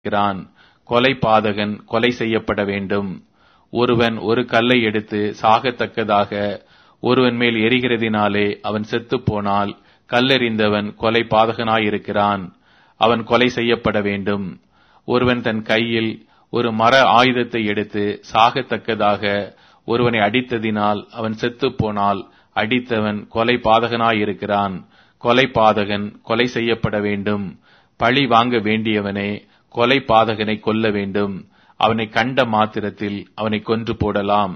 இருக்கிறான் கொலை பாதகன் கொலை செய்யப்பட வேண்டும் ஒருவன் ஒரு கல்லை எடுத்து சாகத்தக்கதாக ஒருவன் மேல் எரிகிறதினாலே அவன் செத்துப் போனால் கல்லெறிந்தவன் கொலை பாதகனாயிருக்கிறான் அவன் கொலை செய்யப்பட வேண்டும் ஒருவன் தன் கையில் ஒரு மர ஆயுதத்தை எடுத்து சாகத்தக்கதாக ஒருவனை அடித்ததினால் அவன் செத்துப் போனால் அடித்தவன் கொலை பாதகனாயிருக்கிறான் கொலை பாதகன் கொலை செய்யப்பட வேண்டும் பழி வாங்க வேண்டியவனே கொலை பாதகனை கொல்ல வேண்டும் அவனை கண்ட மாத்திரத்தில் அவனை கொன்று போடலாம்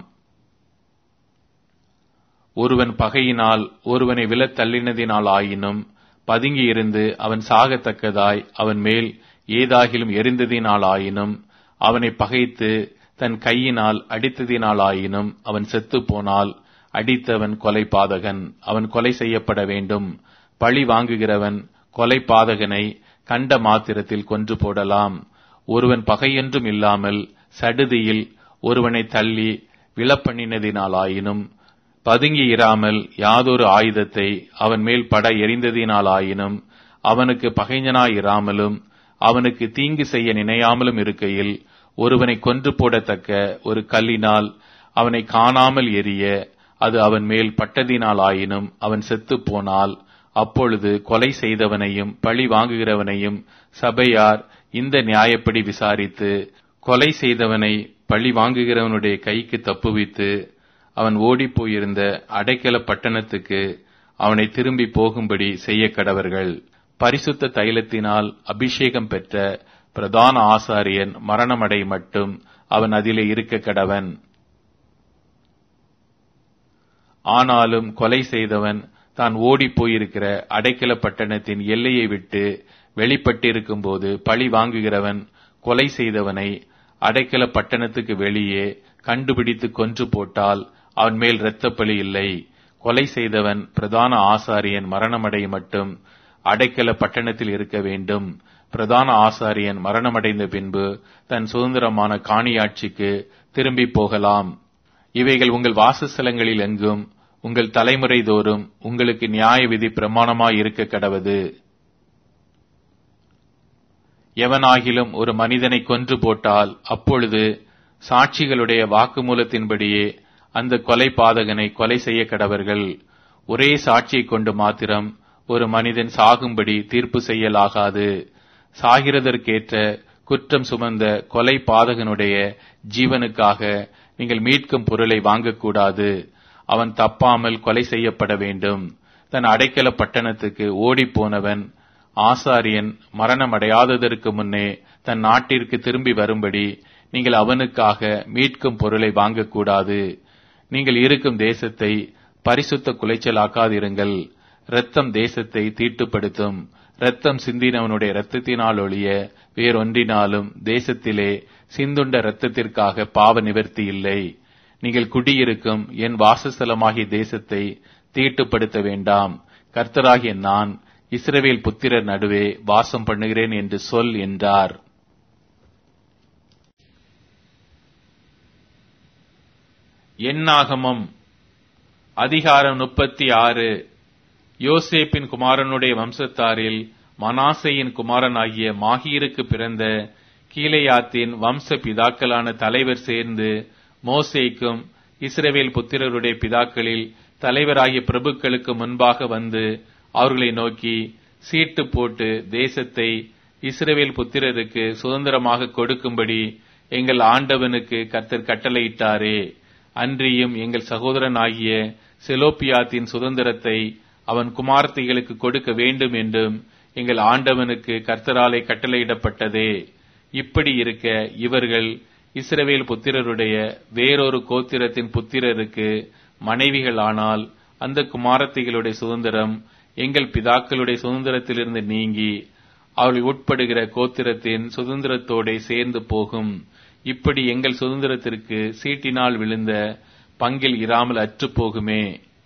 ஒருவன் பகையினால் ஒருவனை விலத் தள்ளினதினால் ஆயினும் பதுங்கியிருந்து அவன் சாகத்தக்கதாய் அவன் மேல் ஏதாகிலும் எரிந்ததினால் ஆயினும் அவனை பகைத்து தன் கையினால் அடித்ததினால் ஆயினும் அவன் செத்துப் போனால் அடித்தவன் கொலை பாதகன் அவன் கொலை செய்யப்பட வேண்டும் பழி வாங்குகிறவன் கொலை பாதகனை கண்ட மாத்திரத்தில் கொன்று போடலாம் ஒருவன் பகையென்றும் இல்லாமல் சடுதியில் ஒருவனை தள்ளி விழப்பண்ணினதினாலாயினும் பதுங்கி இராமல் யாதொரு ஆயுதத்தை அவன் மேல் பட எரிந்ததினாலாயினும் அவனுக்கு பகைஞனாயிராமலும் அவனுக்கு தீங்கு செய்ய நினையாமலும் இருக்கையில் ஒருவனை கொன்று போடத்தக்க ஒரு கல்லினால் அவனை காணாமல் எரிய அது அவன் மேல் பட்டதினாலாயினும் அவன் செத்துப் போனால் அப்பொழுது கொலை செய்தவனையும் பழி வாங்குகிறவனையும் சபையார் இந்த நியாயப்படி விசாரித்து கொலை செய்தவனை பழி வாங்குகிறவனுடைய கைக்கு தப்புவித்து அவன் ஓடிப் போயிருந்த அடைக்கல பட்டணத்துக்கு அவனை திரும்பி போகும்படி செய்ய கடவர்கள் பரிசுத்த தைலத்தினால் அபிஷேகம் பெற்ற பிரதான ஆசாரியன் மரணமடை மட்டும் அவன் அதிலே இருக்க கடவன் ஆனாலும் கொலை செய்தவன் தான் ஓடிப் போயிருக்கிற அடைக்கல பட்டணத்தின் எல்லையை விட்டு வெளிப்பட்டிருக்கும் போது பழி வாங்குகிறவன் கொலை செய்தவனை அடைக்கல பட்டணத்துக்கு வெளியே கண்டுபிடித்து கொன்று போட்டால் அவன் மேல் இரத்தப்பழி இல்லை கொலை செய்தவன் பிரதான ஆசாரியன் மரணமடைய மட்டும் அடைக்கல பட்டணத்தில் இருக்க வேண்டும் பிரதான ஆசாரியன் மரணமடைந்த பின்பு தன் சுதந்திரமான காணியாட்சிக்கு திரும்பி போகலாம் இவைகள் உங்கள் வாசஸ்தலங்களில் எங்கும் உங்கள் தலைமுறை தோறும் உங்களுக்கு நியாய விதி பிரமாணமாய் இருக்க கடவது எவனாகிலும் ஒரு மனிதனை கொன்று போட்டால் அப்பொழுது சாட்சிகளுடைய வாக்குமூலத்தின்படியே அந்த கொலை பாதகனை கொலை செய்ய கடவர்கள் ஒரே சாட்சியை கொண்டு மாத்திரம் ஒரு மனிதன் சாகும்படி தீர்ப்பு செய்யலாகாது சாகிறதற்கேற்ற குற்றம் சுமந்த கொலை பாதகனுடைய ஜீவனுக்காக நீங்கள் மீட்கும் பொருளை வாங்கக்கூடாது அவன் தப்பாமல் கொலை செய்யப்பட வேண்டும் தன் அடைக்கல பட்டணத்துக்கு ஓடிப்போனவன் ஆசாரியன் மரணமடையாததற்கு முன்னே தன் நாட்டிற்கு திரும்பி வரும்படி நீங்கள் அவனுக்காக மீட்கும் பொருளை வாங்கக்கூடாது நீங்கள் இருக்கும் தேசத்தை பரிசுத்த குலைச்சலாக்காதிருங்கள் இரத்தம் தேசத்தை தீட்டுப்படுத்தும் இரத்தம் சிந்தினவனுடைய இரத்தத்தினால் ஒழிய வேறொன்றினாலும் தேசத்திலே சிந்துண்ட இரத்தத்திற்காக பாவ நிவர்த்தி இல்லை நீங்கள் குடியிருக்கும் என் வாசஸ்தலமாகிய தேசத்தை தீட்டுப்படுத்த வேண்டாம் கர்த்தராகிய நான் இஸ்ரவேல் புத்திரர் நடுவே வாசம் பண்ணுகிறேன் என்று சொல் என்றார் எண்ணாகமம் அதிகாரம் முப்பத்தி ஆறு யோசேப்பின் குமாரனுடைய வம்சத்தாரில் மனாசையின் குமாரனாகிய மாகீருக்கு பிறந்த கீழையாத்தின் வம்ச பிதாக்களான தலைவர் சேர்ந்து மோசேக்கும் இஸ்ரவேல் புத்திரருடைய பிதாக்களில் தலைவராகிய பிரபுக்களுக்கு முன்பாக வந்து அவர்களை நோக்கி சீட்டு போட்டு தேசத்தை இஸ்ரவேல் புத்திரருக்கு சுதந்திரமாக கொடுக்கும்படி எங்கள் ஆண்டவனுக்கு கர்த்தர் கட்டளையிட்டாரே அன்றியும் எங்கள் சகோதரனாகிய செலோப்பியாத்தின் சுதந்திரத்தை அவன் குமார்த்திகளுக்கு கொடுக்க வேண்டும் என்றும் எங்கள் ஆண்டவனுக்கு கர்த்தராலே கட்டளையிடப்பட்டதே இப்படி இருக்க இவர்கள் இஸ்ரவேல் புத்திரருடைய வேறொரு கோத்திரத்தின் புத்திரருக்கு மனைவிகளானால் அந்த குமாரத்திகளுடைய சுதந்திரம் எங்கள் பிதாக்களுடைய சுதந்திரத்திலிருந்து நீங்கி அவர்கள் உட்படுகிற கோத்திரத்தின் சுதந்திரத்தோட சேர்ந்து போகும் இப்படி எங்கள் சுதந்திரத்திற்கு சீட்டினால் விழுந்த பங்கில் இராமல் அற்று போகுமே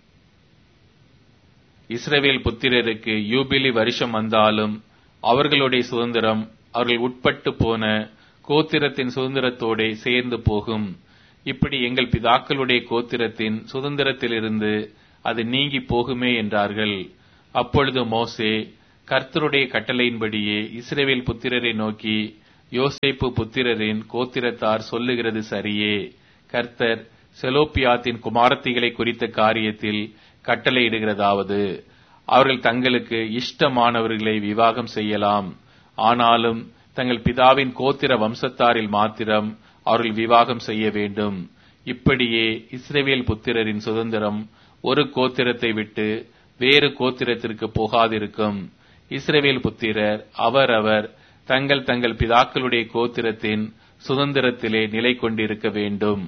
இஸ்ரவேல் புத்திரருக்கு யூபிலி வருஷம் வந்தாலும் அவர்களுடைய சுதந்திரம் அவர்கள் உட்பட்டு போன கோத்திரத்தின் சுதந்திரத்தோட சேர்ந்து போகும் இப்படி எங்கள் பிதாக்களுடைய கோத்திரத்தின் சுதந்திரத்திலிருந்து அது நீங்கி போகுமே என்றார்கள் அப்பொழுது மோசே கர்த்தருடைய கட்டளையின்படியே இஸ்ரவேல் புத்திரரை நோக்கி யோசேப்பு புத்திரரின் கோத்திரத்தார் சொல்லுகிறது சரியே கர்த்தர் செலோப்பியாத்தின் குமாரத்திகளை குறித்த காரியத்தில் கட்டளையிடுகிறதாவது அவர்கள் தங்களுக்கு இஷ்டமானவர்களை விவாகம் செய்யலாம் ஆனாலும் தங்கள் பிதாவின் கோத்திர வம்சத்தாரில் மாத்திரம் அவர்கள் விவாகம் செய்ய வேண்டும் இப்படியே இஸ்ரேவேல் புத்திரரின் சுதந்திரம் ஒரு கோத்திரத்தை விட்டு வேறு கோத்திரத்திற்கு போகாதிருக்கும் இஸ்ரேவேல் புத்திரர் அவரவர் தங்கள் தங்கள் பிதாக்களுடைய கோத்திரத்தின் சுதந்திரத்திலே நிலை கொண்டிருக்க வேண்டும்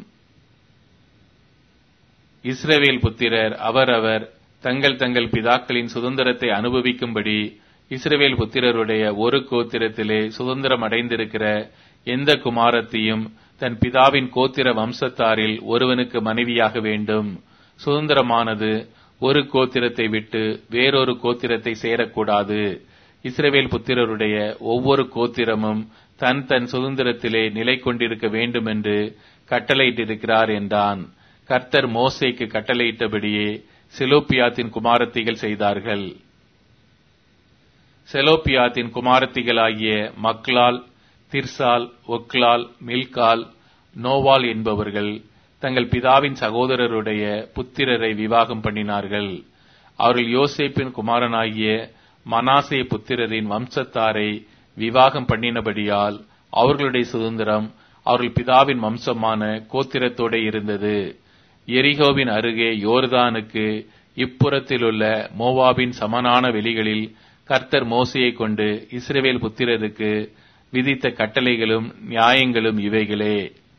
இஸ்ரவேல் புத்திரர் அவரவர் தங்கள் தங்கள் பிதாக்களின் சுதந்திரத்தை அனுபவிக்கும்படி இஸ்ரவேல் புத்திரருடைய ஒரு கோத்திரத்திலே சுதந்திரம் அடைந்திருக்கிற எந்த குமாரத்தையும் தன் பிதாவின் கோத்திர வம்சத்தாரில் ஒருவனுக்கு மனைவியாக வேண்டும் சுதந்திரமானது ஒரு கோத்திரத்தை விட்டு வேறொரு கோத்திரத்தை சேரக்கூடாது இஸ்ரவேல் புத்திரருடைய ஒவ்வொரு கோத்திரமும் தன் தன் சுதந்திரத்திலே நிலை கொண்டிருக்க வேண்டும் என்று கட்டளையிட்டிருக்கிறார் என்றான் கர்த்தர் மோசைக்கு கட்டளையிட்டபடியே செலோப்பியாத்தின் குமாரத்திகள் செய்தார்கள் செலோப்பியாத்தின் குமாரத்திகளாகிய மக்லால் திர்சால் ஒக்லால் மில்கால் நோவால் என்பவர்கள் தங்கள் பிதாவின் சகோதரருடைய புத்திரரை விவாகம் பண்ணினார்கள் அவர்கள் யோசேப்பின் குமாரனாகிய மனாசே புத்திரரின் வம்சத்தாரை விவாகம் பண்ணினபடியால் அவர்களுடைய சுதந்திரம் அவர்கள் பிதாவின் வம்சமான கோத்திரத்தோட இருந்தது எரிகோவின் அருகே யோர்தானுக்கு இப்புறத்திலுள்ள மோவாபின் சமனான வெளிகளில் கர்த்தர் மோசையை கொண்டு இஸ்ரேவேல் புத்திரருக்கு விதித்த கட்டளைகளும் நியாயங்களும் இவைகளே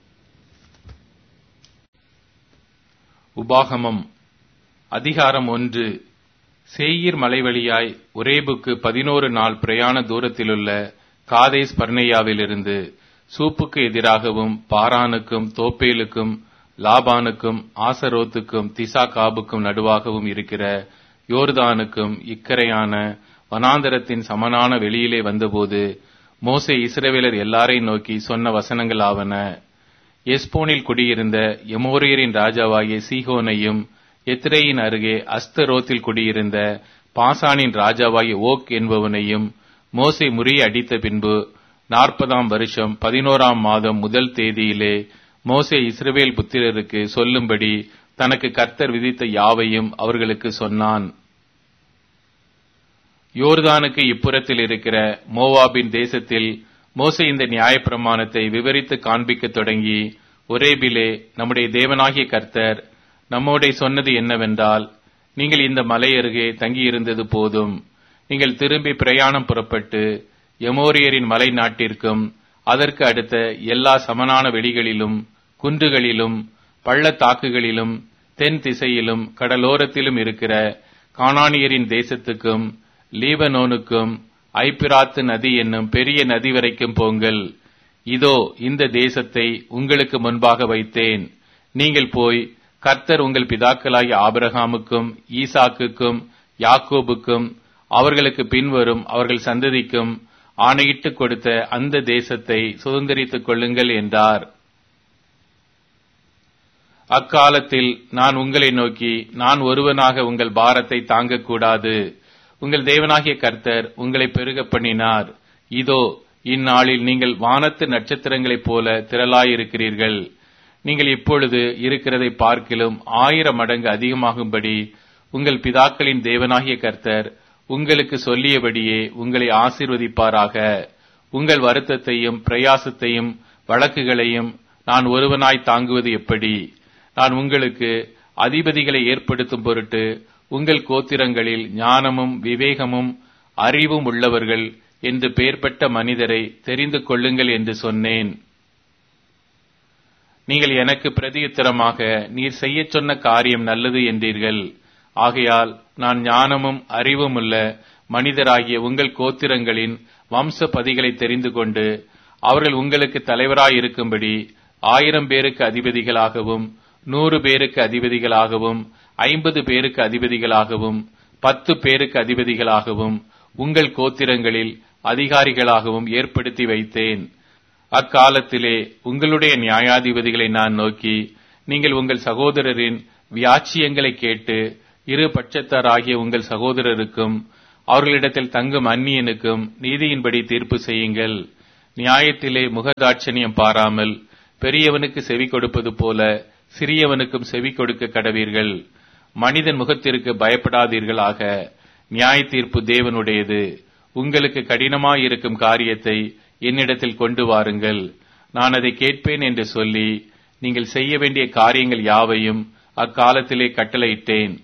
உபாகமம் அதிகாரம் ஒன்று சேயீர் மலைவழியாய் ஒரேபுக்கு பதினோரு நாள் பிரயாண தூரத்திலுள்ள காதேஸ் பர்னேயாவிலிருந்து சூப்புக்கு எதிராகவும் பாரானுக்கும் தோப்பேலுக்கும் லாபானுக்கும் ஆசரோத்துக்கும் திசா காபுக்கும் நடுவாகவும் இருக்கிற யோர்தானுக்கும் இக்கரையான வனாந்தரத்தின் சமனான வெளியிலே வந்தபோது மோசே இஸ்ரவேலர் எல்லாரையும் நோக்கி சொன்ன வசனங்கள் ஆவன எஸ்போனில் குடியிருந்த எமோரியரின் ராஜாவாகிய சீகோனையும் எத்திரேயின் அருகே அஸ்தரோத்தில் குடியிருந்த பாசானின் ராஜாவாகிய ஓக் என்பவனையும் மோசே முறிய அடித்த பின்பு நாற்பதாம் வருஷம் பதினோராம் மாதம் முதல் தேதியிலே மோசே இஸ்ரவேல் புத்திரருக்கு சொல்லும்படி தனக்கு கர்த்தர் விதித்த யாவையும் அவர்களுக்கு சொன்னான் யோர்தானுக்கு இப்புறத்தில் இருக்கிற மோவாபின் தேசத்தில் மோசே இந்த நியாயப்பிரமாணத்தை விவரித்து காண்பிக்க தொடங்கி ஒரேபிலே நம்முடைய தேவனாகிய கர்த்தர் நம்மோடே சொன்னது என்னவென்றால் நீங்கள் இந்த மலை அருகே தங்கியிருந்தது போதும் நீங்கள் திரும்பி பிரயாணம் புறப்பட்டு எமோரியரின் மலை நாட்டிற்கும் அதற்கு அடுத்த எல்லா சமனான வெளிகளிலும் குன்றுகளிலும் பள்ளத்தாக்குகளிலும் தென் திசையிலும் கடலோரத்திலும் இருக்கிற கானானியரின் தேசத்துக்கும் லீபனோனுக்கும் ஐப்பிராத்து நதி என்னும் பெரிய நதி வரைக்கும் போங்கள் இதோ இந்த தேசத்தை உங்களுக்கு முன்பாக வைத்தேன் நீங்கள் போய் கர்த்தர் உங்கள் பிதாக்களாகிய ஆபிரகாமுக்கும் ஈசாக்குக்கும் யாக்கோபுக்கும் அவர்களுக்கு பின்வரும் அவர்கள் சந்ததிக்கும் ஆணையிட்டு கொடுத்த அந்த தேசத்தை சுதந்திரித்துக் கொள்ளுங்கள் என்றார் அக்காலத்தில் நான் உங்களை நோக்கி நான் ஒருவனாக உங்கள் பாரத்தை தாங்கக்கூடாது உங்கள் தேவனாகிய கர்த்தர் உங்களை பெருக பண்ணினார் இதோ இந்நாளில் நீங்கள் வானத்து நட்சத்திரங்களைப் போல திரளாயிருக்கிறீர்கள் நீங்கள் இப்பொழுது இருக்கிறதை பார்க்கிலும் ஆயிரம் மடங்கு அதிகமாகும்படி உங்கள் பிதாக்களின் தேவனாகிய கர்த்தர் உங்களுக்கு சொல்லியபடியே உங்களை ஆசீர்வதிப்பாராக உங்கள் வருத்தத்தையும் பிரயாசத்தையும் வழக்குகளையும் நான் ஒருவனாய் தாங்குவது எப்படி நான் உங்களுக்கு அதிபதிகளை ஏற்படுத்தும் பொருட்டு உங்கள் கோத்திரங்களில் ஞானமும் விவேகமும் அறிவும் உள்ளவர்கள் என்று பெயர்பட்ட மனிதரை தெரிந்து கொள்ளுங்கள் என்று சொன்னேன் நீங்கள் எனக்கு பிரதியுத்தரமாக நீர் செய்யச் சொன்ன காரியம் நல்லது என்றீர்கள் ஆகையால் நான் ஞானமும் அறிவும் உள்ள மனிதராகிய உங்கள் கோத்திரங்களின் வம்ச பதிகளை தெரிந்து கொண்டு அவர்கள் உங்களுக்கு தலைவராயிருக்கும்படி ஆயிரம் பேருக்கு அதிபதிகளாகவும் நூறு பேருக்கு அதிபதிகளாகவும் ஐம்பது பேருக்கு அதிபதிகளாகவும் பத்து பேருக்கு அதிபதிகளாகவும் உங்கள் கோத்திரங்களில் அதிகாரிகளாகவும் ஏற்படுத்தி வைத்தேன் அக்காலத்திலே உங்களுடைய நியாயாதிபதிகளை நான் நோக்கி நீங்கள் உங்கள் சகோதரரின் வியாச்சியங்களை கேட்டு இரு பட்சத்தாராகிய உங்கள் சகோதரருக்கும் அவர்களிடத்தில் தங்கும் அந்நியனுக்கும் நீதியின்படி தீர்ப்பு செய்யுங்கள் நியாயத்திலே முகதாட்சணியம் பாராமல் பெரியவனுக்கு செவி கொடுப்பது போல சிறியவனுக்கும் செவி கொடுக்க கடவீர்கள் மனிதன் முகத்திற்கு பயப்படாதீர்களாக நியாய தீர்ப்பு தேவனுடையது உங்களுக்கு கடினமாயிருக்கும் காரியத்தை என்னிடத்தில் கொண்டு வாருங்கள் நான் அதை கேட்பேன் என்று சொல்லி நீங்கள் செய்ய வேண்டிய காரியங்கள் யாவையும் அக்காலத்திலே கட்டளையிட்டேன்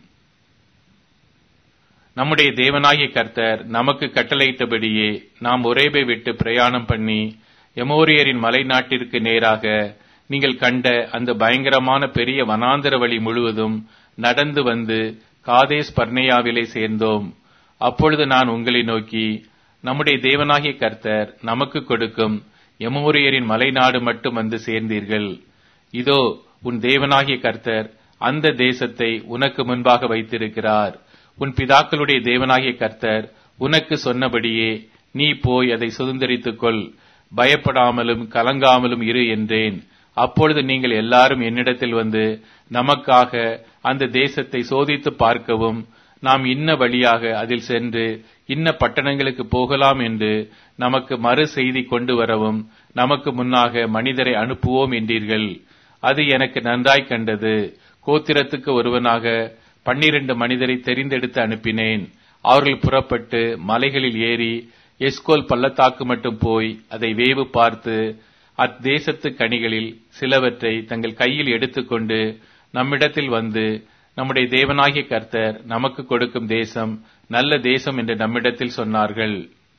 நம்முடைய தேவனாகிய கர்த்தர் நமக்கு கட்டளையிட்டபடியே நாம் ஒரேபை விட்டு பிரயாணம் பண்ணி எமோரியரின் மலை நாட்டிற்கு நேராக நீங்கள் கண்ட அந்த பயங்கரமான பெரிய வனாந்தர வழி முழுவதும் நடந்து வந்து காதேஸ் பர்னேயாவிலே சேர்ந்தோம் அப்பொழுது நான் உங்களை நோக்கி நம்முடைய தேவனாகிய கர்த்தர் நமக்கு கொடுக்கும் எமோரியரின் மலைநாடு மட்டும் வந்து சேர்ந்தீர்கள் இதோ உன் தேவனாகிய கர்த்தர் அந்த தேசத்தை உனக்கு முன்பாக வைத்திருக்கிறார் உன் பிதாக்களுடைய தேவனாகிய கர்த்தர் உனக்கு சொன்னபடியே நீ போய் அதை சுதந்திரித்துக் கொள் பயப்படாமலும் கலங்காமலும் இரு என்றேன் அப்பொழுது நீங்கள் எல்லாரும் என்னிடத்தில் வந்து நமக்காக அந்த தேசத்தை சோதித்து பார்க்கவும் நாம் இன்ன வழியாக அதில் சென்று இன்ன பட்டணங்களுக்கு போகலாம் என்று நமக்கு மறு செய்தி கொண்டு வரவும் நமக்கு முன்னாக மனிதரை அனுப்புவோம் என்றீர்கள் அது எனக்கு நன்றாய் கண்டது கோத்திரத்துக்கு ஒருவனாக பன்னிரண்டு மனிதரை தெரிந்தெடுத்து அனுப்பினேன் அவர்கள் புறப்பட்டு மலைகளில் ஏறி எஸ்கோல் பள்ளத்தாக்கு மட்டும் போய் அதை வேவு பார்த்து அத்தேசத்து கனிகளில் சிலவற்றை தங்கள் கையில் எடுத்துக்கொண்டு நம்மிடத்தில் வந்து நம்முடைய தேவனாகிய கர்த்தர் நமக்கு கொடுக்கும் தேசம் நல்ல தேசம் என்று நம்மிடத்தில் சொன்னார்கள்